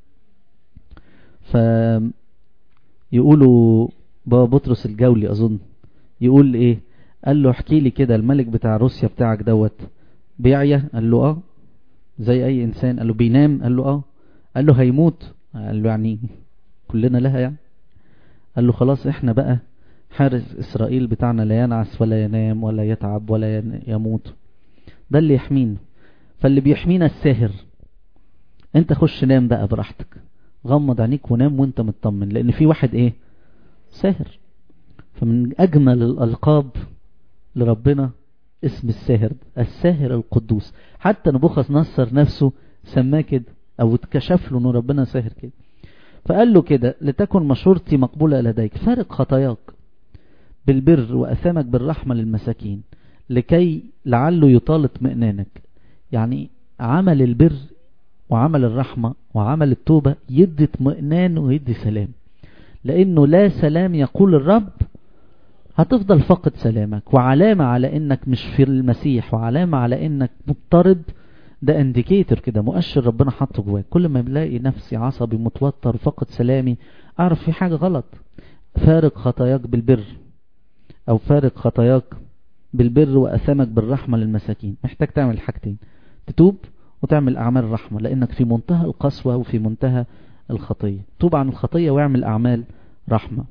فيقولوا بابا بطرس الجولي أظن يقول إيه قال له احكي لي كده الملك بتاع روسيا بتاعك دوت بيعيا قال له اه زي اي انسان قال له بينام قال له اه قال له هيموت قال له يعني كلنا لها يعني قال له خلاص احنا بقى حارس اسرائيل بتاعنا لا ينعس ولا ينام ولا يتعب ولا يموت ده اللي يحمينا فاللي بيحمينا الساهر انت خش نام بقى براحتك غمض عينيك ونام وانت مطمن لان في واحد ايه ساهر فمن اجمل الالقاب لربنا اسم الساهر الساهر القدوس حتى نبوخذ نصر نفسه سماه كده او اتكشف له ان ربنا ساهر كده فقال له كده لتكن مشورتي مقبولة لديك فارق خطاياك بالبر وأثامك بالرحمة للمساكين لكي لعله يطال اطمئنانك يعني عمل البر وعمل الرحمة وعمل التوبة يدي اطمئنان ويدي سلام لأنه لا سلام يقول الرب هتفضل فقد سلامك وعلامة على انك مش في المسيح وعلامة على انك مضطرب ده انديكيتور كده مؤشر ربنا حاطه جواك كل ما بلاقي نفسي عصبي متوتر فقد سلامي اعرف في حاجة غلط فارق خطاياك بالبر او فارق خطاياك بالبر وأثامك بالرحمة للمساكين محتاج تعمل حاجتين تتوب وتعمل أعمال رحمة لأنك في منتهى القسوة وفي منتهى الخطية توب عن الخطية واعمل أعمال رحمة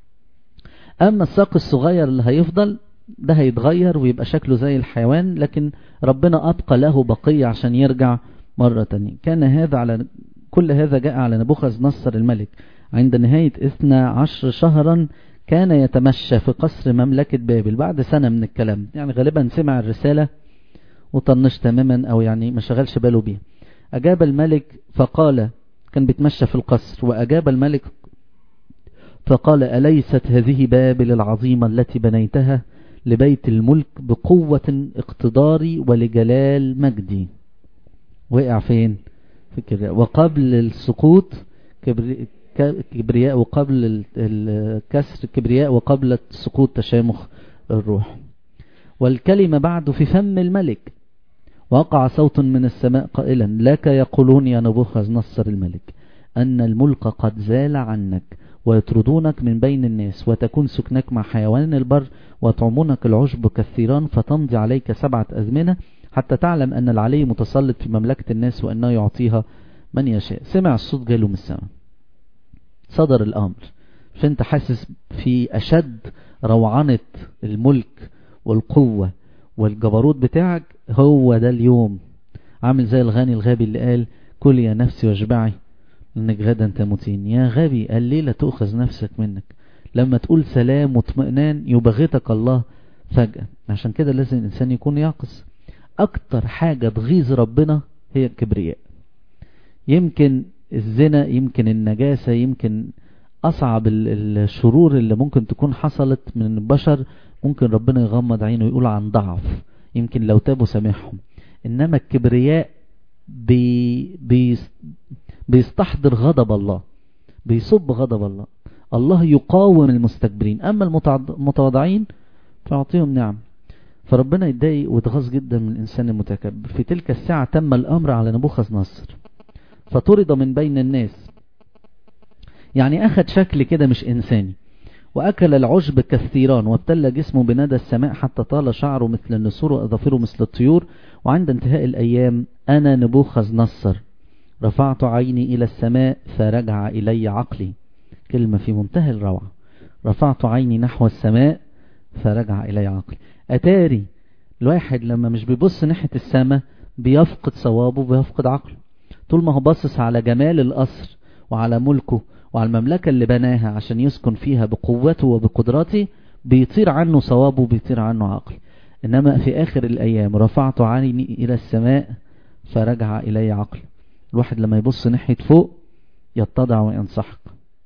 أما الساق الصغير اللي هيفضل ده هيتغير ويبقى شكله زي الحيوان لكن ربنا أبقى له بقية عشان يرجع مرة تانية كان هذا على كل هذا جاء على نبوخذ نصر الملك عند نهاية اثنى عشر شهرا كان يتمشى في قصر مملكة بابل بعد سنة من الكلام يعني غالبا سمع الرسالة وطنش تماما او يعني ما شغلش باله بيها اجاب الملك فقال كان بيتمشى في القصر واجاب الملك فقال أليست هذه بابل العظيمة التي بنيتها لبيت الملك بقوة اقتداري ولجلال مجدي وقع فين في الكبرياء وقبل السقوط كبرياء وقبل الكسر كبرياء وقبل سقوط تشامخ الروح والكلمة بعد في فم الملك وقع صوت من السماء قائلا لك يقولون يا نبوخذ نصر الملك أن الملك قد زال عنك ويطردونك من بين الناس وتكون سكنك مع حيوان البر وطعمونك العشب كثيران فتمضي عليك سبعة أزمنة حتى تعلم أن العلي متسلط في مملكة الناس وأنه يعطيها من يشاء سمع الصوت جاله من السماء صدر الأمر فانت حاسس في أشد روعنة الملك والقوة والجبروت بتاعك هو ده اليوم عامل زي الغني الغبي اللي قال كل يا نفسي واشبعي انك غدا تموتين يا غبي الليلة تؤخذ نفسك منك لما تقول سلام واطمئنان يبغتك الله فجأة عشان كده لازم الإنسان يكون يعقص أكتر حاجة تغيظ ربنا هي الكبرياء يمكن الزنا يمكن النجاسة يمكن أصعب الشرور اللي ممكن تكون حصلت من البشر ممكن ربنا يغمض عينه ويقول عن ضعف يمكن لو تابوا سامحهم إنما الكبرياء بي بي بيستحضر غضب الله بيصب غضب الله الله يقاوم المستكبرين أما المتواضعين فيعطيهم نعم فربنا يتضايق ويتغاظ جدا من الإنسان المتكبر في تلك الساعة تم الأمر على نبوخذ نصر فطرد من بين الناس يعني أخذ شكل كده مش إنساني وأكل العشب كثيران وابتل جسمه بندى السماء حتى طال شعره مثل النسور وأظافره مثل الطيور وعند انتهاء الأيام أنا نبوخذ نصر رفعت عيني إلى السماء فرجع إلي عقلي كلمة في منتهى الروعة رفعت عيني نحو السماء فرجع إلي عقلي أتاري الواحد لما مش بيبص ناحية السماء بيفقد صوابه بيفقد عقله طول ما هو باصص على جمال القصر وعلى ملكه وعلى المملكة اللي بناها عشان يسكن فيها بقوته وبقدراته بيطير عنه صوابه وبيطير عنه عقل إنما في آخر الأيام رفعت عيني إلى السماء فرجع إلي عقل الواحد لما يبص ناحية فوق يتضع وينسحق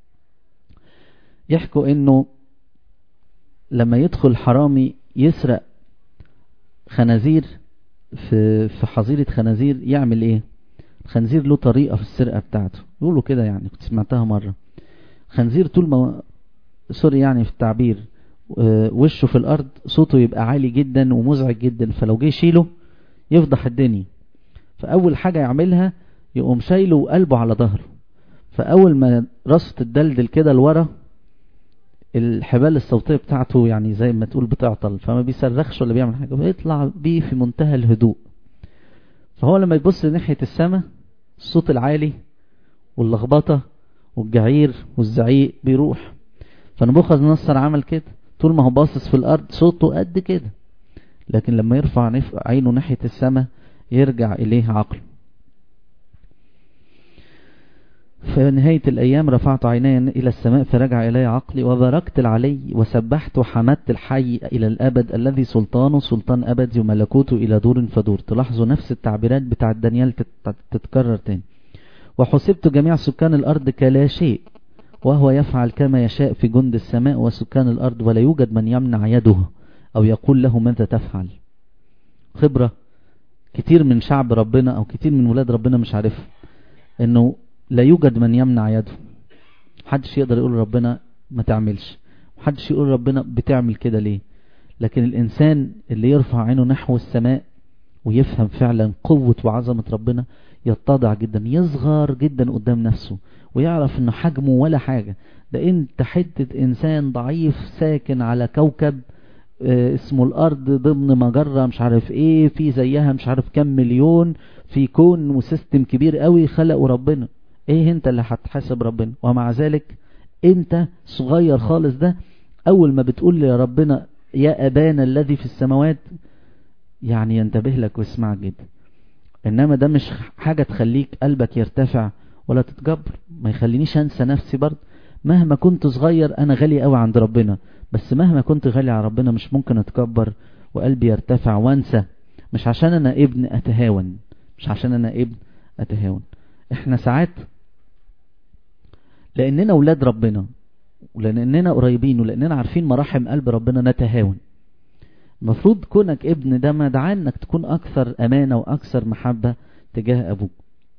يحكوا إنه لما يدخل حرامي يسرق خنازير في في حظيرة خنازير يعمل ايه الخنزير له طريقة في السرقة بتاعته يقولوا كده يعني كنت سمعتها مرة خنزير طول ما سوري يعني في التعبير وشه في الأرض صوته يبقى عالي جدا ومزعج جدا فلو جه يشيله يفضح الدنيا فأول حاجة يعملها يقوم شايله وقلبه على ظهره فأول ما راسه تدلدل كده لورا الحبال الصوتية بتاعته يعني زي ما تقول بتعطل فما بيصرخش ولا بيعمل حاجة بيطلع بيه في منتهى الهدوء فهو لما يبص ناحية السماء الصوت العالي واللخبطة والجعير والزعيق بيروح فنبوخذ نصر عمل كده طول ما هو باصص في الأرض صوته قد كده لكن لما يرفع عينه ناحية السماء يرجع إليه عقله في نهاية الأيام رفعت عيني إلى السماء فرجع إلي عقلي وباركت العلي وسبحت وحمدت الحي إلى الأبد الذي سلطانه سلطان أبدي وملكوته إلى دور فدور تلاحظوا نفس التعبيرات بتاعت دانيال تتكرر تاني وحسبت جميع سكان الأرض كلا شيء وهو يفعل كما يشاء في جند السماء وسكان الأرض ولا يوجد من يمنع يده أو يقول له ماذا تفعل خبرة كتير من شعب ربنا أو كتير من ولاد ربنا مش عارف إنه لا يوجد من يمنع يده محدش يقدر يقول ربنا ما تعملش محدش يقول ربنا بتعمل كده ليه لكن الإنسان اللي يرفع عينه نحو السماء ويفهم فعلا قوة وعظمة ربنا يتضع جدا يصغر جدا قدام نفسه ويعرف انه حجمه ولا حاجة ده انت حتة انسان ضعيف ساكن على كوكب اه اسمه الارض ضمن مجرة مش عارف ايه في زيها مش عارف كم مليون في كون وسيستم كبير قوي خلقه ربنا ايه انت اللي هتحاسب ربنا ومع ذلك انت صغير خالص ده اول ما بتقول يا ربنا يا ابانا الذي في السماوات يعني ينتبه لك ويسمعك جدا انما ده مش حاجة تخليك قلبك يرتفع ولا تتجبر ما يخلينيش انسى نفسي برضه مهما كنت صغير انا غالي قوي عند ربنا بس مهما كنت غالي على ربنا مش ممكن اتكبر وقلبي يرتفع وانسى مش عشان انا ابن اتهاون مش عشان انا ابن اتهاون احنا ساعات لاننا اولاد ربنا ولاننا قريبين ولاننا عارفين مراحم قلب ربنا نتهاون المفروض كونك ابن ده مدعاه انك تكون اكثر امانة واكثر محبة تجاه ابوك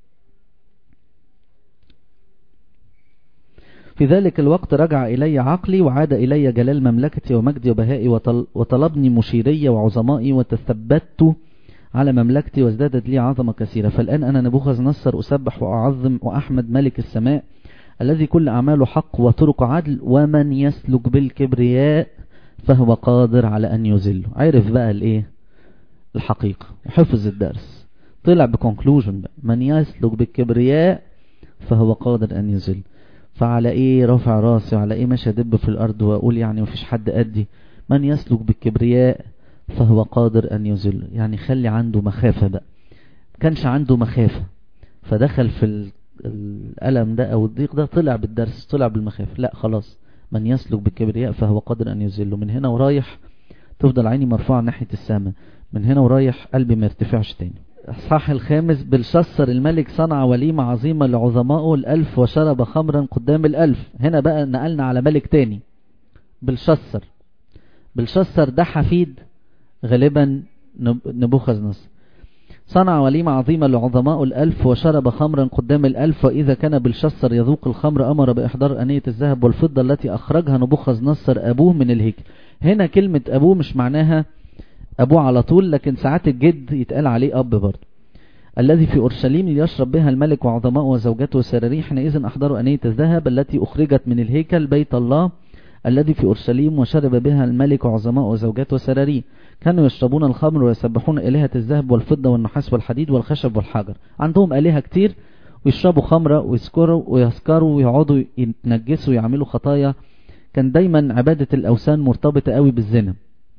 في ذلك الوقت رجع إلي عقلي وعاد إلي جلال مملكتي ومجدي وبهائي وطل وطلبني مشيري وعظمائي وتثبت على مملكتي وازدادت لي عظمة كثيرة فالآن أنا نبوخذ نصر أسبح وأعظم وأحمد ملك السماء الذي كل أعماله حق وطرق عدل ومن يسلك بالكبرياء فهو قادر على أن يذله عرف بقى الإيه الحقيقة وحفظ الدرس طلع بكونكلوجن بقى من يسلك بالكبرياء فهو قادر أن يذله فعلى ايه رافع راسي وعلى ايه ماشي ادب في الارض واقول يعني مفيش حد قدي من يسلك بالكبرياء فهو قادر ان يذل يعني خلي عنده مخافة بقى كانش عنده مخافة فدخل في الألم ده او الضيق ده طلع بالدرس طلع بالمخافة لا خلاص من يسلك بالكبرياء فهو قادر ان يذله من هنا ورايح تفضل عيني مرفوعة ناحية السماء من هنا ورايح قلبي ما يرتفعش تاني اصحاح الخامس بلشسر الملك صنع وليمة عظيمة لعظمائه الألف وشرب خمرا قدام الألف هنا بقى نقلنا على ملك تاني بلشسر بلشسر ده حفيد غالبا نبوخذ نصر صنع وليمة عظيمة لعظماء الألف وشرب خمرا قدام الألف وإذا كان بلشسر يذوق الخمر أمر بإحضار أنية الذهب والفضة التي أخرجها نبوخذ نصر أبوه من الهيكل هنا كلمة أبوه مش معناها أبوه على طول لكن ساعات الجد يتقال عليه أب برضه الذي في أورشليم ليشرب بها الملك وعظماء وزوجته وسراريه حينئذ أحضروا أنية الذهب التي أخرجت من الهيكل بيت الله الذي في أورشليم وشرب بها الملك وعظماء وزوجته وسراريه كانوا يشربون الخمر ويسبحون إلهة الذهب والفضة والنحاس والحديد والخشب والحجر عندهم آلهة كتير ويشربوا خمرة ويسكروا ويسكروا ويقعدوا يتنجسوا ويعملوا خطايا كان دايما عبادة الأوثان مرتبطة قوي بالزنا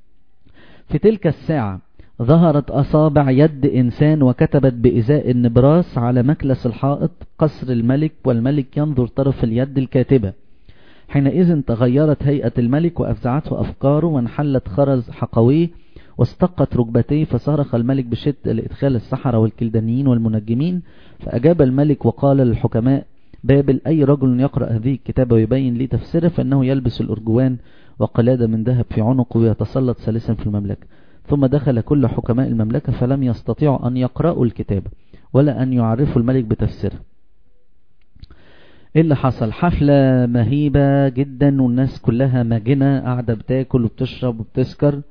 في تلك الساعة ظهرت أصابع يد إنسان وكتبت بإزاء النبراس على مكلس الحائط قصر الملك والملك ينظر طرف اليد الكاتبة حينئذ تغيرت هيئة الملك وأفزعته أفكاره وانحلت خرز حقويه واستقت ركبتيه فصرخ الملك بشدة لإدخال السحرة والكلدانيين والمنجمين فأجاب الملك وقال للحكماء بابل أي رجل يقرأ هذه الكتابة ويبين لي تفسيره فإنه يلبس الأرجوان وقلادة من ذهب في عنقه ويتسلط ثالثا في المملكة ثم دخل كل حكماء المملكة فلم يستطيعوا أن يقرأوا الكتاب ولا أن يعرفوا الملك بتفسيره ايه اللي حصل حفلة مهيبة جدا والناس كلها ماجنة قاعدة بتاكل وبتشرب وبتسكر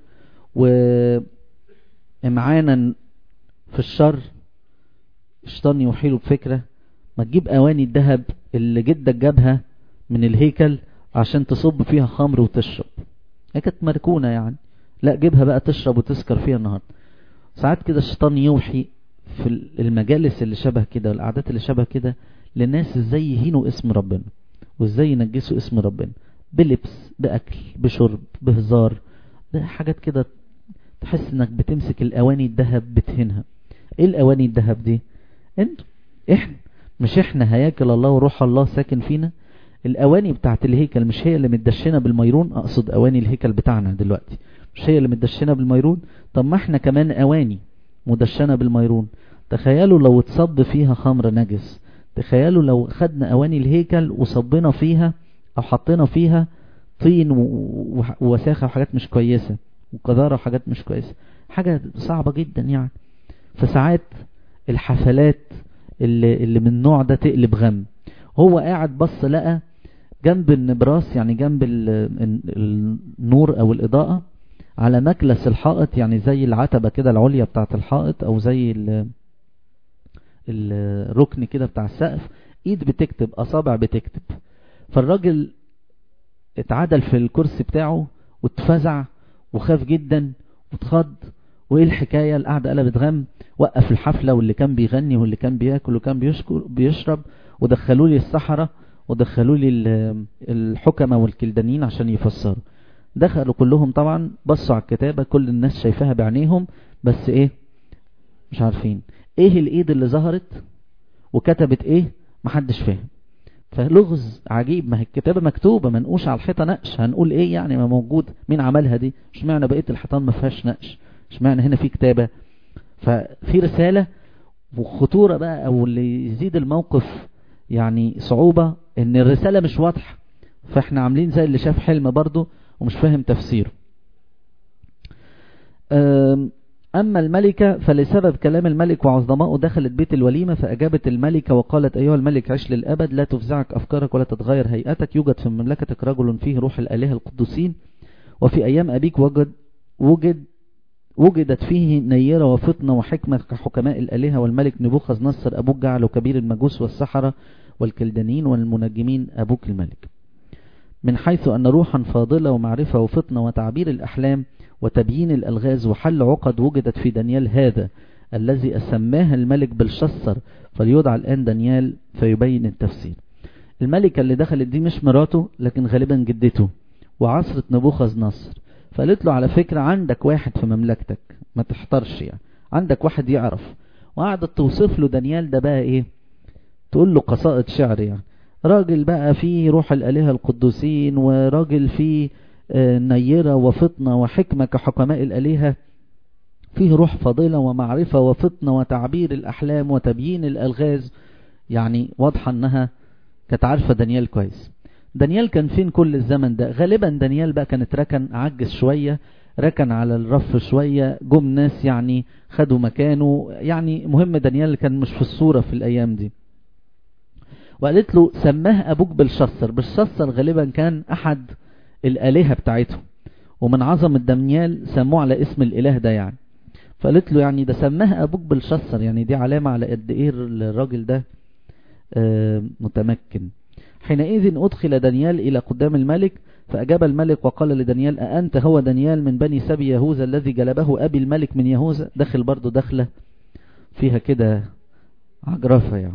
ومعانا في الشر الشيطان يوحيله بفكرة ما تجيب اواني الذهب اللي جدك جابها من الهيكل عشان تصب فيها خمر وتشرب هي كانت مركونة يعني لا جيبها بقى تشرب وتسكر فيها النهاردة ساعات كده الشيطان يوحي في المجالس اللي شبه كده والقعدات اللي شبه كده للناس ازاي يهينوا اسم ربنا وازاي ينجسوا اسم ربنا بلبس بأكل بشرب بهزار بحاجات كده تحس انك بتمسك الاواني الذهب بتهنها ايه الاواني الذهب دي انتوا احنا مش احنا هياكل الله وروح الله ساكن فينا الاواني بتاعت الهيكل مش هي اللي متدشنه بالميرون اقصد اواني الهيكل بتاعنا دلوقتي مش هي اللي متدشنه بالميرون طب ما احنا كمان اواني مدشنه بالميرون تخيلوا لو اتصب فيها خمر نجس تخيلوا لو خدنا اواني الهيكل وصبنا فيها او حطينا فيها طين ووساخه وحاجات مش كويسه وقذاره وحاجات مش كويسه حاجه صعبه جدا يعني فساعات الحفلات اللي, اللي من النوع ده تقلب غم هو قاعد بص لقى جنب النبراس يعني جنب النور او الاضاءة على مكلس الحائط يعني زي العتبة كده العليا بتاعة الحائط او زي الركن كده بتاع السقف ايد بتكتب اصابع بتكتب فالراجل اتعدل في الكرسي بتاعه واتفزع وخاف جدا واتخض وايه الحكاية القعدة قلبت غم وقف الحفلة واللي كان بيغني واللي كان بياكل وكان بيشكر بيشرب ودخلوا لي السحرة ودخلوا لي الحكمة والكلدانين عشان يفسروا دخلوا كلهم طبعا بصوا على الكتابة كل الناس شايفاها بعينيهم بس ايه مش عارفين ايه الايد اللي ظهرت وكتبت ايه محدش فاهم فلغز عجيب ما هي الكتابة مكتوبة منقوش على الحيطة نقش هنقول ايه يعني ما موجود مين عملها دي مش معنى بقية الحيطان ما فيهاش نقش مش معنى هنا في كتابة ففي رسالة وخطورة بقى او اللي يزيد الموقف يعني صعوبة ان الرسالة مش واضحة فاحنا عاملين زي اللي شاف حلم برضه ومش فاهم تفسيره أما الملكة فلسبب كلام الملك وعظمائه دخلت بيت الوليمة فأجابت الملكة وقالت أيها الملك عش للأبد لا تفزعك أفكارك ولا تتغير هيئتك يوجد في مملكتك رجل فيه روح الآلهة القدسين وفي أيام أبيك وجد وجد وجدت فيه نيرة وفطنة وحكمة كحكماء الآلهة والملك نبوخذ نصر أبوك جعله كبير المجوس والسحرة والكلدانين والمنجمين أبوك الملك من حيث أن روحا فاضلة ومعرفة وفطنة وتعبير الأحلام وتبيين الألغاز وحل عقد وجدت في دانيال هذا الذي أسماها الملك بالشصر فليدعى الآن دانيال فيبين التفسير الملكة اللي دخلت دي مش مراته لكن غالبا جدته وعصرة نبوخذ نصر فقالت له على فكرة عندك واحد في مملكتك ما تحترش يعني عندك واحد يعرف وقعدت توصف له دانيال ده بقى ايه تقول له قصائد شعر يعني راجل بقى فيه روح الآلهة القدوسين وراجل فيه نيرة وفطنة وحكمة كحكماء الآلهة فيه روح فضيلة ومعرفة وفطنة وتعبير الأحلام وتبيين الألغاز يعني واضحة أنها كانت عارفة دانيال كويس دانيال كان فين كل الزمن ده غالبا دانيال بقى كانت ركن عجز شوية ركن على الرف شوية جم ناس يعني خدوا مكانه يعني مهم دانيال كان مش في الصورة في الأيام دي وقالت له سماه أبوك بالشصر بالشصر غالبا كان أحد الآلهة بتاعتهم ومن عظمة دانيال سموه على اسم الإله ده يعني فقالت له يعني ده سماه أبوك بالشصر يعني دي علامة على قد إيه الراجل ده متمكن حينئذ أدخل دانيال إلى قدام الملك فأجاب الملك وقال لدانيال أأنت هو دانيال من بني سبي يهوذا الذي جلبه أبي الملك من يهوذا دخل برضه دخلة فيها كده عجرفة يعني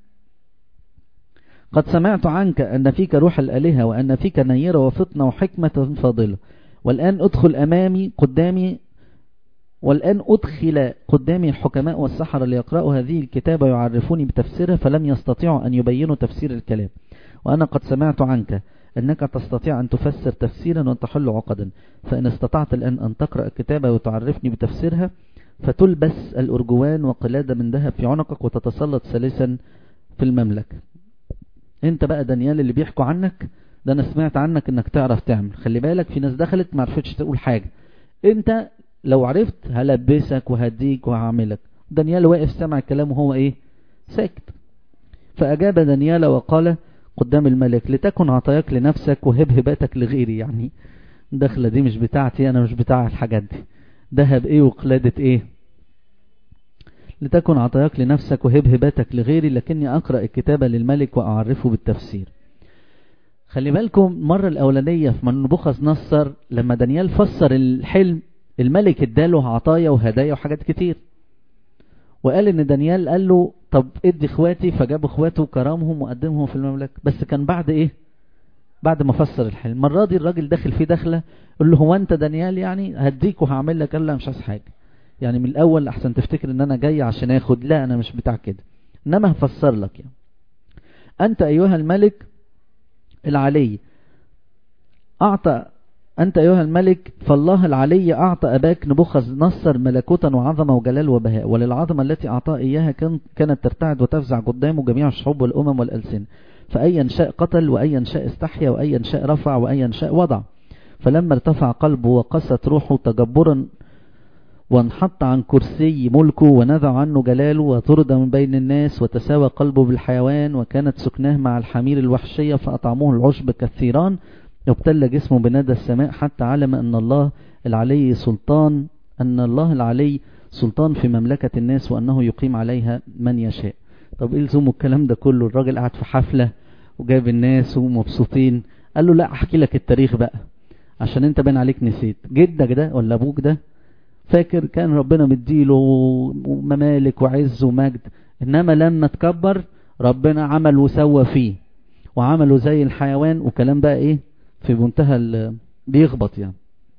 قد سمعت عنك أن فيك روح الآلهة وأن فيك نيرة وفطنة وحكمة فاضلة والآن أدخل أمامي قدامي والآن أدخل قدامي الحكماء والسحرة ليقرأوا هذه الكتابة يعرفوني بتفسيرها فلم يستطيعوا أن يبينوا تفسير الكلام وأنا قد سمعت عنك أنك تستطيع أن تفسر تفسيرا وتحل عقدا فإن استطعت الآن أن تقرأ الكتابة وتعرفني بتفسيرها فتلبس الأرجوان وقلادة من ذهب في عنقك وتتسلط سلسا في المملكة انت بقى دانيال اللي بيحكوا عنك ده انا سمعت عنك انك تعرف تعمل خلي بالك في ناس دخلت ما عرفتش تقول حاجة انت لو عرفت هلبسك وهديك وهعملك دانيال واقف سمع الكلام وهو ايه ساكت فاجاب دانيال وقال قدام الملك لتكن عطاياك لنفسك وهب هباتك لغيري يعني دخلة دي مش بتاعتي انا مش بتاع الحاجات دي ذهب ايه وقلادة ايه لتكن عطاياك لنفسك وهب هباتك لغيري لكني أقرأ الكتابة للملك وأعرفه بالتفسير خلي بالكم مرة الأولانية في نبوخذ نصر لما دانيال فسر الحلم الملك اداله عطايا وهدايا وحاجات كتير وقال ان دانيال قال له طب ادي اخواتي فجاب اخواته وكرمهم وقدمهم في المملكة بس كان بعد ايه بعد ما فسر الحلم المرة دي الراجل داخل فيه دخلة قال له هو انت دانيال يعني هديك وهعمل لك قال له مش عايز حاجة يعني من الاول احسن تفتكر ان انا جاي عشان اخد لا انا مش بتاع كده انما هفسر لك يعني انت ايها الملك العلي اعطى انت ايها الملك فالله العلي اعطى اباك نبوخذ نصر ملكوتا وعظمة وجلال وبهاء وللعظمة التي اعطاه اياها كانت ترتعد وتفزع قدامه جميع الشعوب والامم والالسنة فايا شاء قتل وايا شاء استحيا وايا شاء رفع وايا شاء وضع فلما ارتفع قلبه وقست روحه تجبرا وانحط عن كرسي ملكه ونزع عنه جلاله وطرد من بين الناس وتساوى قلبه بالحيوان وكانت سكناه مع الحمير الوحشية فأطعموه العشب كالثيران وابتل جسمه بندى السماء حتى علم أن الله العلي سلطان أن الله العلي سلطان في مملكة الناس وأنه يقيم عليها من يشاء طب إيه لزوم الكلام ده كله الراجل قاعد في حفلة وجايب الناس ومبسوطين قال له لا أحكي لك التاريخ بقى عشان انت بين عليك نسيت جدك ده ولا ابوك ده فاكر كان ربنا مديله ممالك وعز ومجد انما لما تكبر ربنا عمل وسوى فيه وعمله زي الحيوان وكلام بقى ايه في منتهى بيخبط يعني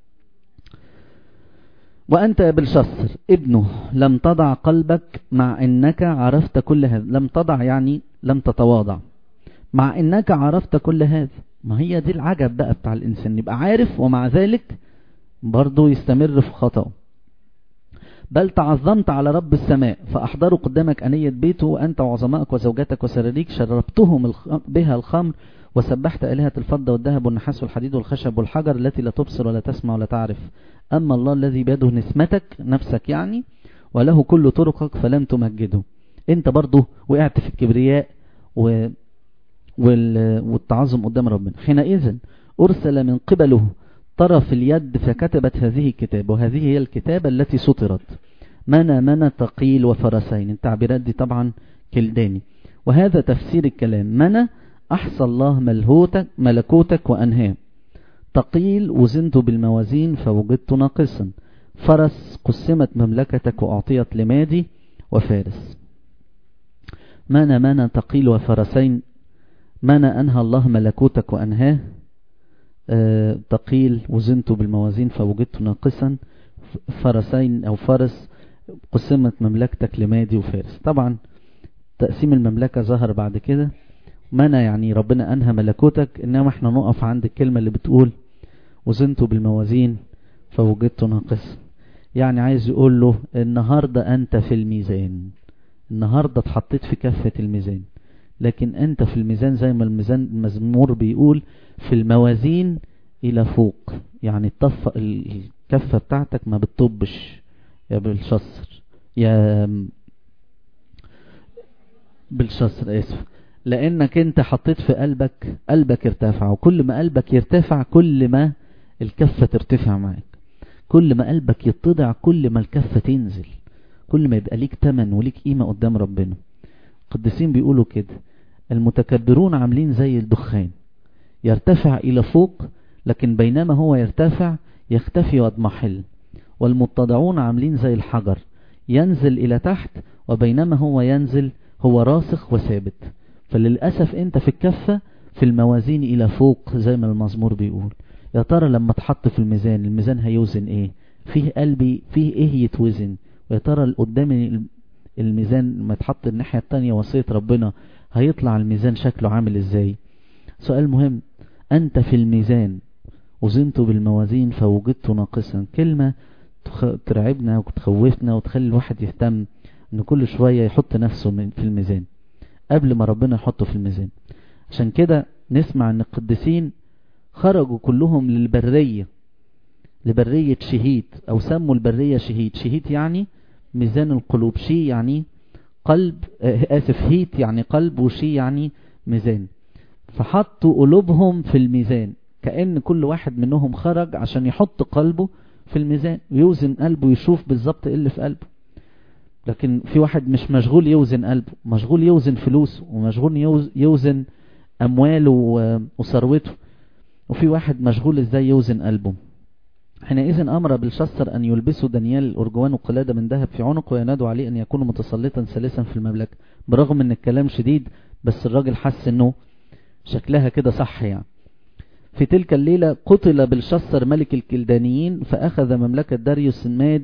وأنت يا بلشصر ابنه لم تضع قلبك مع أنك عرفت كل هذا لم تضع يعني لم تتواضع مع أنك عرفت كل هذا ما هي دي العجب بقى بتاع الإنسان يبقى عارف ومع ذلك برضه يستمر في خطأه بل تعظمت على رب السماء فأحضروا قدامك أنية بيته وأنت وعظمائك وزوجاتك وسراريك شربتهم بها الخمر وسبحت آلهة الفضة والذهب والنحاس والحديد والخشب والحجر التي لا تبصر ولا تسمع ولا تعرف أما الله الذي بيده نسمتك نفسك يعني وله كل طرقك فلم تمجده انت برضه وقعت في الكبرياء و... وال... والتعظم قدام ربنا حينئذ أرسل من قبله طرف اليد فكتبت هذه الكتاب وهذه هي الكتابة التي سطرت منى منى تقيل وفرسين التعبيرات دي طبعا كلداني وهذا تفسير الكلام منى أحصى الله ملهوتك ملكوتك وأنهاه تقيل وزنت بالموازين فوجدت ناقصا فرس قسمت مملكتك وأعطيت لمادي وفارس منى منى تقيل وفرسين منى أنهى الله ملكوتك وأنهاه أه تقيل وزنت بالموازين فوجدت ناقصا فرسين أو فرس قسمت مملكتك لمادي وفارس طبعا تقسيم المملكة ظهر بعد كده منى يعني ربنا أنهى ملكوتك إنما احنا نقف عند الكلمة اللي بتقول وزنت بالموازين فوجدت ناقص يعني عايز يقول له النهاردة أنت في الميزان النهاردة اتحطيت في كفة الميزان لكن أنت في الميزان زي ما الميزان المزمور بيقول في الموازين إلى فوق يعني الطفة الكفة بتاعتك ما بتطبش يا بالشصر يا بالشصر اسف لانك انت حطيت في قلبك قلبك ارتفع وكل ما قلبك يرتفع كل ما الكفة ترتفع معك كل ما قلبك يتضع كل ما الكفة تنزل كل ما يبقى ليك تمن وليك قيمة قدام ربنا القديسين بيقولوا كده المتكبرون عاملين زي الدخان يرتفع الى فوق لكن بينما هو يرتفع يختفي واضمحل والمتضعون عاملين زي الحجر ينزل الى تحت وبينما هو ينزل هو راسخ وثابت فللأسف انت في الكفة في الموازين الى فوق زي ما المزمور بيقول يا ترى لما تحط في الميزان الميزان هيوزن ايه فيه قلبي فيه ايه يتوزن ويا ترى قدام الميزان لما تحط الناحية التانية وصية ربنا هيطلع الميزان شكله عامل ازاي سؤال مهم انت في الميزان وزنت بالموازين فوجدت ناقصا كلمة ترعبنا وتخوفنا وتخلي الواحد يهتم ان كل شوية يحط نفسه في الميزان قبل ما ربنا يحطه في الميزان عشان كده نسمع ان القديسين خرجوا كلهم للبرية لبرية شهيد او سموا البرية شهيد شهيد يعني ميزان القلوب شي يعني قلب اسف هيت يعني قلب وشي يعني ميزان فحطوا قلوبهم في الميزان كأن كل واحد منهم خرج عشان يحط قلبه في الميزان ويوزن قلبه ويشوف بالظبط ايه اللي في قلبه لكن في واحد مش مشغول يوزن قلبه مشغول يوزن فلوسه ومشغول يوزن امواله وثروته وفي واحد مشغول ازاي يوزن قلبه حينئذ امر بالشستر ان يلبسوا دانيال الارجوان وقلادة من ذهب في عنقه وينادوا عليه ان يكون متسلطا ثالثا في المملكة برغم ان الكلام شديد بس الراجل حس انه شكلها كده صح يعني في تلك الليلة قتل بالشستر ملك الكلدانيين فاخذ مملكة داريوس الماد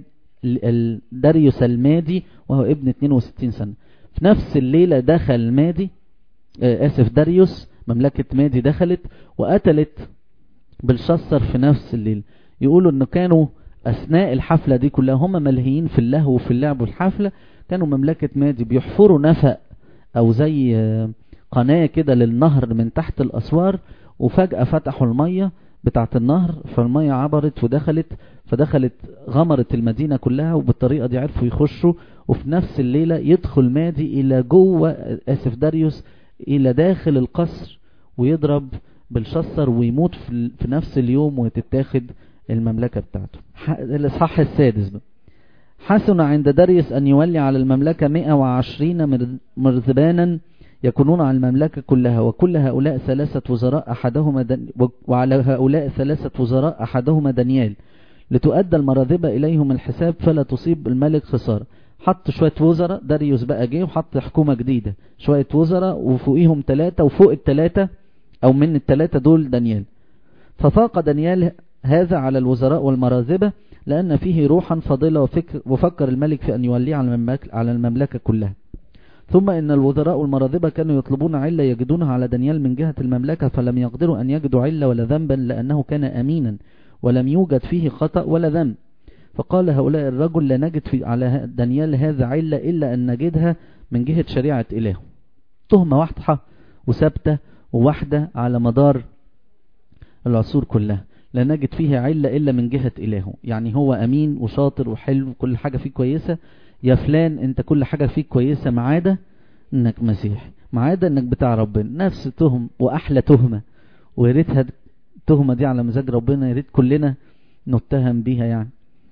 داريوس المادي وهو ابن 62 سنة في نفس الليلة دخل مادي اسف داريوس مملكة مادي دخلت وقتلت بالشصر في نفس الليلة يقولوا انه كانوا اثناء الحفلة دي كلها هم ملهيين في اللهو وفي اللعب والحفلة كانوا مملكة مادي بيحفروا نفق او زي قناة كده للنهر من تحت الاسوار وفجأة فتحوا المية بتاعت النهر فالمية عبرت ودخلت فدخلت غمرت المدينة كلها وبالطريقة دي عرفوا يخشوا وفي نفس الليلة يدخل مادي الى جوه اسف داريوس الى داخل القصر ويضرب بالشصر ويموت في نفس اليوم وتتاخد المملكة بتاعته الاصحاح السادس بقى حسن عند داريوس ان يولي على المملكة 120 مرذبانا يكونون على المملكة كلها وكل هؤلاء ثلاثة وزراء أحدهما دن وعلى هؤلاء ثلاثة وزراء أحدهما دانيال لتؤدى المراذبة إليهم الحساب فلا تصيب الملك خسارة حط شوية وزراء داريوس بقى جه وحط حكومة جديدة شوية وزراء وفوقيهم ثلاثة وفوق الثلاثة أو من الثلاثة دول دانيال ففاق دانيال هذا على الوزراء والمراذبة لأن فيه روحا فضلة وفكر وفكر الملك في أن يوليه على المملكة كلها ثم إن الوزراء والمراذبة كانوا يطلبون علة يجدونها على دانيال من جهة المملكة فلم يقدروا أن يجدوا علة ولا ذنبا لأنه كان أمينا ولم يوجد فيه خطأ ولا ذنب فقال هؤلاء الرجل لا نجد في على دانيال هذا علة إلا أن نجدها من جهة شريعة إله تهمة واضحة وثابتة وواحدة على مدار العصور كلها لا نجد فيها علة إلا من جهة إلهه يعني هو أمين وشاطر وحلو كل حاجة فيه كويسة يا فلان انت كل حاجة فيك كويسة معادة انك مسيحي معادة انك بتاع ربنا نفس تهم واحلى تهمة وياريتها التهمة دي على مزاج ربنا ياريت كلنا نتهم بيها يعني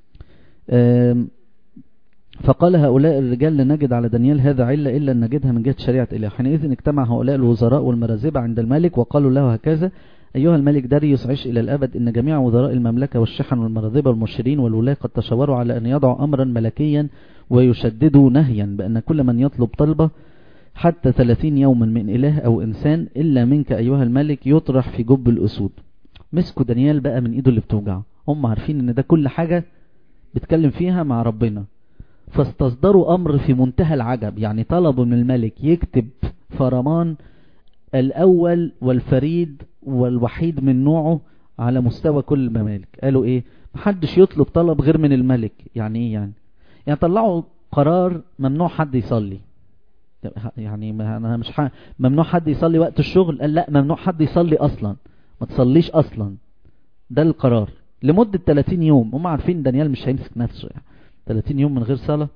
فقال هؤلاء الرجال لنجد على دانيال هذا علة إلا أن نجدها من جهة شريعة إله حينئذ اجتمع هؤلاء الوزراء والمرازبة عند الملك وقالوا له هكذا أيها الملك داريوس عش إلى الأبد إن جميع وزراء المملكة والشحن والمراذبة والمرشدين والولاة قد تشاوروا على أن يضعوا أمرا ملكيا ويشددوا نهيا بأن كل من يطلب طلبة حتى 30 يوما من إله أو إنسان إلا منك أيها الملك يطرح في جب الأسود مسكوا دانيال بقى من إيده اللي بتوجعه هم عارفين إن ده كل حاجة بيتكلم فيها مع ربنا فاستصدروا أمر في منتهى العجب يعني طلبوا من الملك يكتب فرمان الأول والفريد والوحيد من نوعه على مستوى كل الممالك قالوا ايه محدش يطلب طلب غير من الملك يعني ايه يعني يعني طلعوا قرار ممنوع حد يصلي يعني انا مش ح... ممنوع حد يصلي وقت الشغل قال لا ممنوع حد يصلي اصلا ما تصليش اصلا ده القرار لمدة 30 يوم هم عارفين دانيال مش هيمسك نفسه يعني 30 يوم من غير صلاة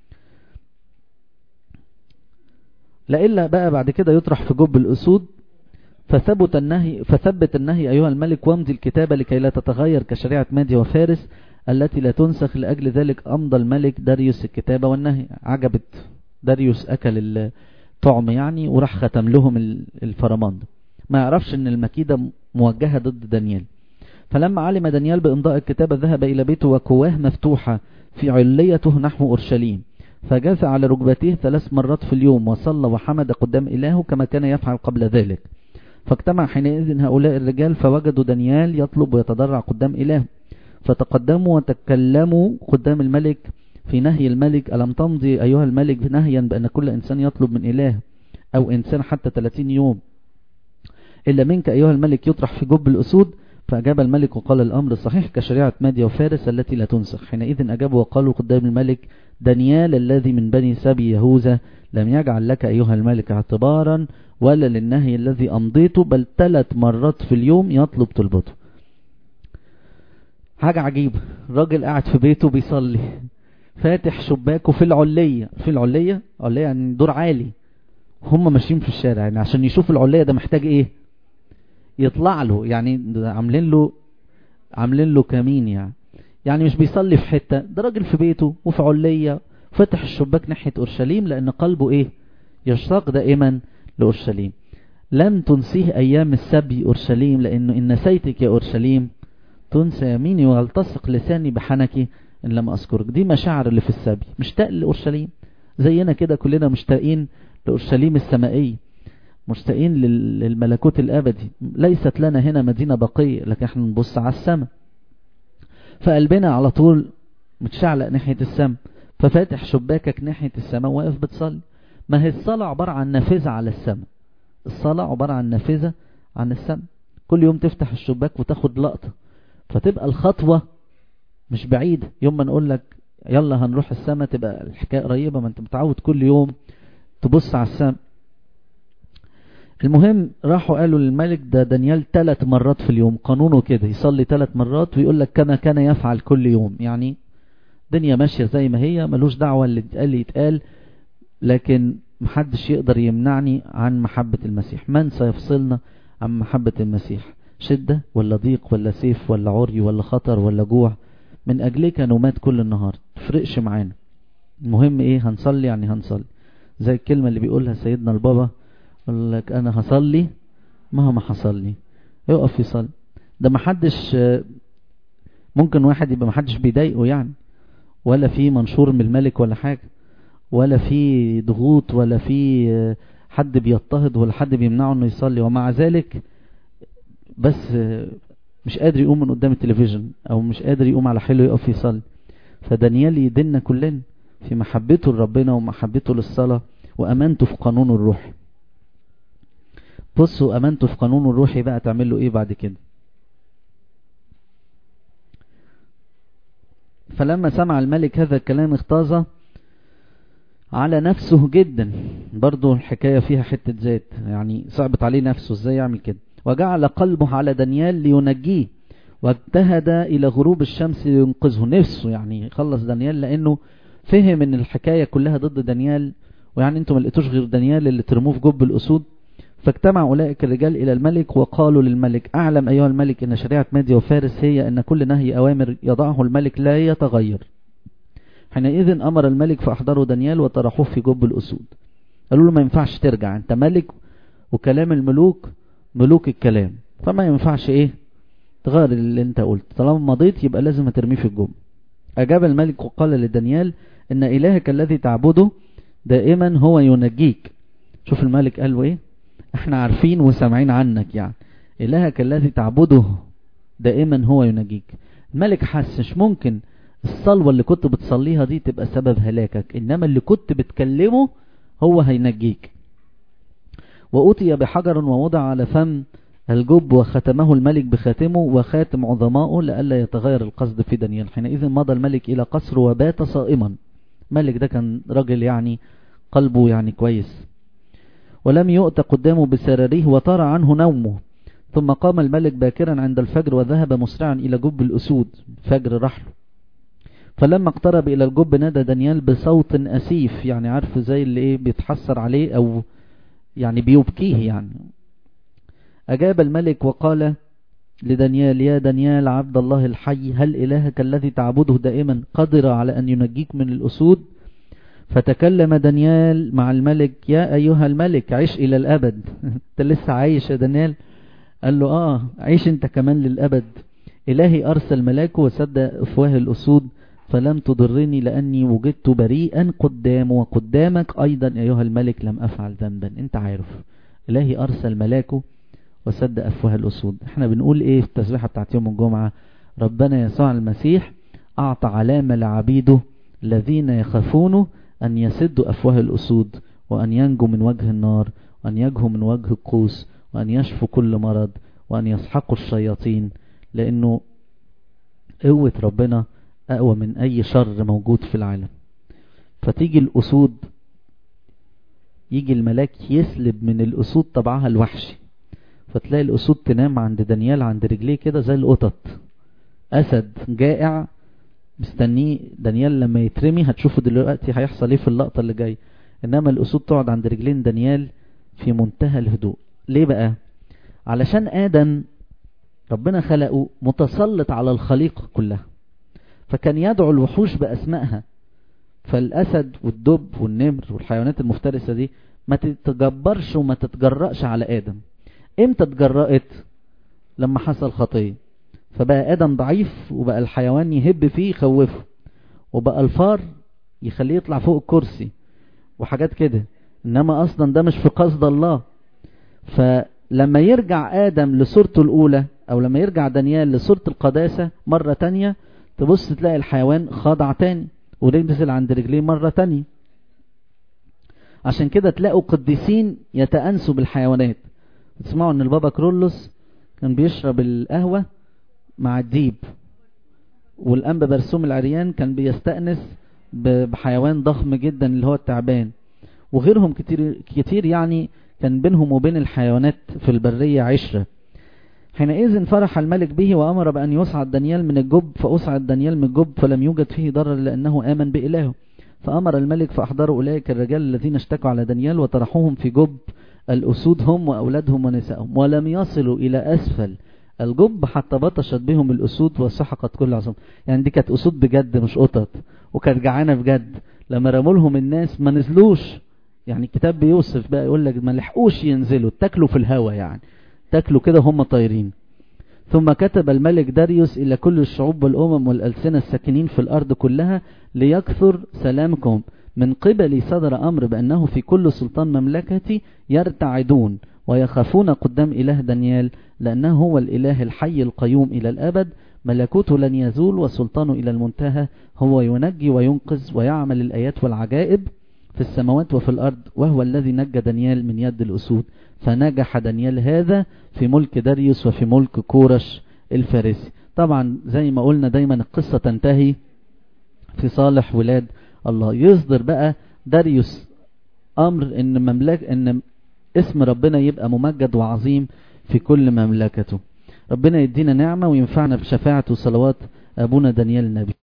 لا إلا بقى بعد كده يطرح في جب الأسود فثبت النهي فثبت النهي أيها الملك وامضي الكتابة لكي لا تتغير كشريعة مادي وفارس التي لا تنسخ لأجل ذلك أمضى الملك داريوس الكتابة والنهي عجبت داريوس أكل الطعم يعني وراح ختم لهم الفرمان ده ما يعرفش ان المكيدة موجهة ضد دانيال فلما علم دانيال بإمضاء الكتابة ذهب إلى بيته وكواه مفتوحة في عليته نحو أورشليم فجاث على ركبتيه ثلاث مرات في اليوم وصلى وحمد قدام إلهه كما كان يفعل قبل ذلك فاجتمع حينئذ هؤلاء الرجال فوجدوا دانيال يطلب ويتضرع قدام إله فتقدموا وتكلموا قدام الملك في نهي الملك ألم تمضي أيها الملك نهيا بأن كل إنسان يطلب من إله أو إنسان حتى 30 يوم إلا منك أيها الملك يطرح في جب الأسود فأجاب الملك وقال الأمر صحيح كشريعة ماديا وفارس التي لا تنسخ حينئذ أجابوا وقالوا قدام الملك دانيال الذي من بني سبي يهوذا لم يجعل لك أيها الملك اعتبارا ولا للنهي الذي أمضيته بل ثلاث مرات في اليوم يطلب طلبته حاجة عجيبة الراجل قاعد في بيته بيصلي فاتح شباكه في العلية في العلية علية يعني دور عالي هم ماشيين في الشارع يعني عشان يشوف العلية ده محتاج ايه يطلع له يعني عاملين له عاملين له كمين يعني يعني مش بيصلي في حتة ده راجل في بيته وفي علية فتح الشباك ناحية أورشليم لأن قلبه ايه يشتاق دائما لأورشليم لم تنسيه أيام السبي أورشليم لأنه إن نسيتك يا أورشليم تنسى يميني ويلتصق لساني بحنكي إن لم أذكرك دي مشاعر اللي في السبي مشتاق لأورشليم زينا كده كلنا مشتاقين لأورشليم السمائية مشتاقين للملكوت الأبدي ليست لنا هنا مدينة بقية لكن احنا نبص على السماء فقلبنا على طول متشعلق ناحية السماء ففاتح شباكك ناحية السماء واقف بتصلي ما هي الصلاة عبارة عن نافذة على السماء الصلاة عبارة عن نافذة عن السماء كل يوم تفتح الشباك وتاخد لقطة فتبقى الخطوة مش بعيدة يوم ما نقول لك يلا هنروح السماء تبقى الحكاية قريبة ما انت متعود كل يوم تبص على السماء المهم راحوا قالوا للملك ده دانيال ثلاث مرات في اليوم قانونه كده يصلي ثلاث مرات ويقول لك كما كان يفعل كل يوم يعني دنيا ماشية زي ما هي ملوش دعوة اللي يتقال يتقال لكن محدش يقدر يمنعني عن محبة المسيح من سيفصلنا عن محبة المسيح شدة ولا ضيق ولا سيف ولا عري ولا خطر ولا جوع من أجلك نومات كل النهار تفرقش معانا المهم ايه هنصلي يعني هنصلي زي الكلمة اللي بيقولها سيدنا البابا يقول لك انا هصلي مهما حصل لي يقف يصلي ده ما حدش ممكن واحد يبقى ما حدش بيضايقه يعني ولا في منشور من الملك ولا حاجة ولا في ضغوط ولا في حد بيضطهد ولا حد بيمنعه انه يصلي ومع ذلك بس مش قادر يقوم من قدام التلفزيون او مش قادر يقوم على حلو يقف يصلي فدانيال يدلنا كلنا في محبته لربنا ومحبته للصلاة وامانته في قانونه الروحي بصوا امانته في قانونه الروحي بقى تعمل له ايه بعد كده فلما سمع الملك هذا الكلام اختاظ على نفسه جدا برضو الحكاية فيها حتة ذات يعني صعبت عليه نفسه ازاي يعمل كده وجعل قلبه على دانيال لينجيه واجتهد الى غروب الشمس لينقذه نفسه يعني يخلص دانيال لانه فهم ان الحكاية كلها ضد دانيال ويعني انتم ما لقيتوش غير دانيال اللي ترموه في جب الاسود فاجتمع أولئك الرجال إلى الملك وقالوا للملك أعلم أيها الملك أن شريعة ماديا وفارس هي أن كل نهي أوامر يضعه الملك لا يتغير حينئذ أمر الملك فأحضروا دانيال وطرحوه في جب الأسود قالوا له ما ينفعش ترجع أنت ملك وكلام الملوك ملوك الكلام فما ينفعش إيه تغير اللي أنت قلت طالما مضيت يبقى لازم ترميه في الجب أجاب الملك وقال لدانيال إن إلهك الذي تعبده دائما هو ينجيك شوف الملك قال له إيه احنا عارفين وسامعين عنك يعني إلهك الذي تعبده دائما هو ينجيك الملك حس مش ممكن الصلوة اللي كنت بتصليها دي تبقى سبب هلاكك إنما اللي كنت بتكلمه هو هينجيك وأتي بحجر ووضع على فم الجب وختمه الملك بخاتمه وخاتم عظمائه لئلا يتغير القصد في دانيال حينئذ مضى الملك إلى قصر وبات صائما الملك ده كان راجل يعني قلبه يعني كويس ولم يؤت قدامه بسراريه وطار عنه نومه ثم قام الملك باكرا عند الفجر وذهب مسرعا إلى جب الأسود فجر رحله فلما اقترب إلى الجب نادى دانيال بصوت أسيف يعني عارف زي اللي ايه بيتحسر عليه أو يعني بيبكيه يعني أجاب الملك وقال لدانيال يا دانيال عبد الله الحي هل إلهك الذي تعبده دائما قدر على أن ينجيك من الأسود فتكلم دانيال مع الملك يا أيها الملك عيش إلى الأبد أنت لسه عايش يا دانيال قال له آه عيش أنت كمان للأبد إلهي أرسل ملاكه وسد أفواه الأسود فلم تضرني لأني وجدت بريئا قدام وقدامك أيضا أيها الملك لم أفعل ذنبا أنت عارف إلهي أرسل ملاكه وسد أفواه الأسود احنا بنقول ايه في التسبيحة بتاعت يوم الجمعة ربنا يسوع المسيح أعطى علامة لعبيده الذين يخافونه أن يسدوا أفواه الأسود وأن ينجوا من وجه النار وأن يجهوا من وجه القوس وأن يشفوا كل مرض وأن يسحقوا الشياطين لأنه قوة ربنا أقوى من أي شر موجود في العالم فتيجي الأسود يجي الملاك يسلب من الأسود طبعها الوحشي فتلاقي الأسود تنام عند دانيال عند رجليه كده زي القطط أسد جائع مستنيه دانيال لما يترمي هتشوفوا دلوقتي هيحصل ايه في اللقطة اللي جاي انما الاسود تقعد عند رجلين دانيال في منتهى الهدوء ليه بقى علشان ادم ربنا خلقه متسلط على الخليقة كلها فكان يدعو الوحوش باسمائها فالاسد والدب والنمر والحيوانات المفترسة دي ما تتجبرش وما تتجرأش على ادم امتى اتجرأت لما حصل خطيه فبقى آدم ضعيف وبقى الحيوان يهب فيه يخوفه وبقى الفار يخليه يطلع فوق الكرسي وحاجات كده إنما أصلا ده مش في قصد الله فلما يرجع آدم لصورته الأولى أو لما يرجع دانيال لصورة القداسة مرة تانية تبص تلاقي الحيوان خاضع تاني ونزل عند رجليه مرة تانية عشان كده تلاقوا قديسين يتأنسوا بالحيوانات تسمعوا ان البابا كرولوس كان بيشرب القهوة مع الديب والأنبا برسوم العريان كان بيستأنس بحيوان ضخم جدا اللي هو التعبان وغيرهم كتير, كتير يعني كان بينهم وبين الحيوانات في البرية عشرة حينئذ فرح الملك به وأمر بأن يصعد دانيال من الجب فأصعد دانيال من الجب فلم يوجد فيه ضرر لأنه آمن بإلهه فأمر الملك فأحضروا أولئك الرجال الذين اشتكوا على دانيال وطرحوهم في جب الأسود هم وأولادهم ونسائهم ولم يصلوا إلى أسفل الجب حتى بطشت بهم الأسود وسحقت كل عصام يعني دي كانت أسود بجد مش قطط وكانت جعانة بجد لما رموا لهم الناس ما نزلوش يعني الكتاب بيوصف بقى يقول لك ما لحقوش ينزلوا اتاكلوا في الهوا يعني تاكلوا كده هم طايرين ثم كتب الملك داريوس إلى كل الشعوب والأمم والألسنة الساكنين في الأرض كلها ليكثر سلامكم من قبلي صدر أمر بأنه في كل سلطان مملكتي يرتعدون ويخافون قدام إله دانيال لأنه هو الإله الحي القيوم إلى الأبد ملكوته لن يزول وسلطانه إلى المنتهى هو ينجي وينقذ ويعمل الآيات والعجائب في السماوات وفي الأرض وهو الذي نجى دانيال من يد الأسود فنجح دانيال هذا في ملك داريوس وفي ملك كورش الفارسي طبعا زي ما قلنا دايما القصة تنتهي في صالح ولاد الله يصدر بقى داريوس أمر إن مملك إن اسم ربنا يبقى ممجد وعظيم في كل مملكته ربنا يدينا نعمة وينفعنا بشفاعة وصلوات أبونا دانيال النبي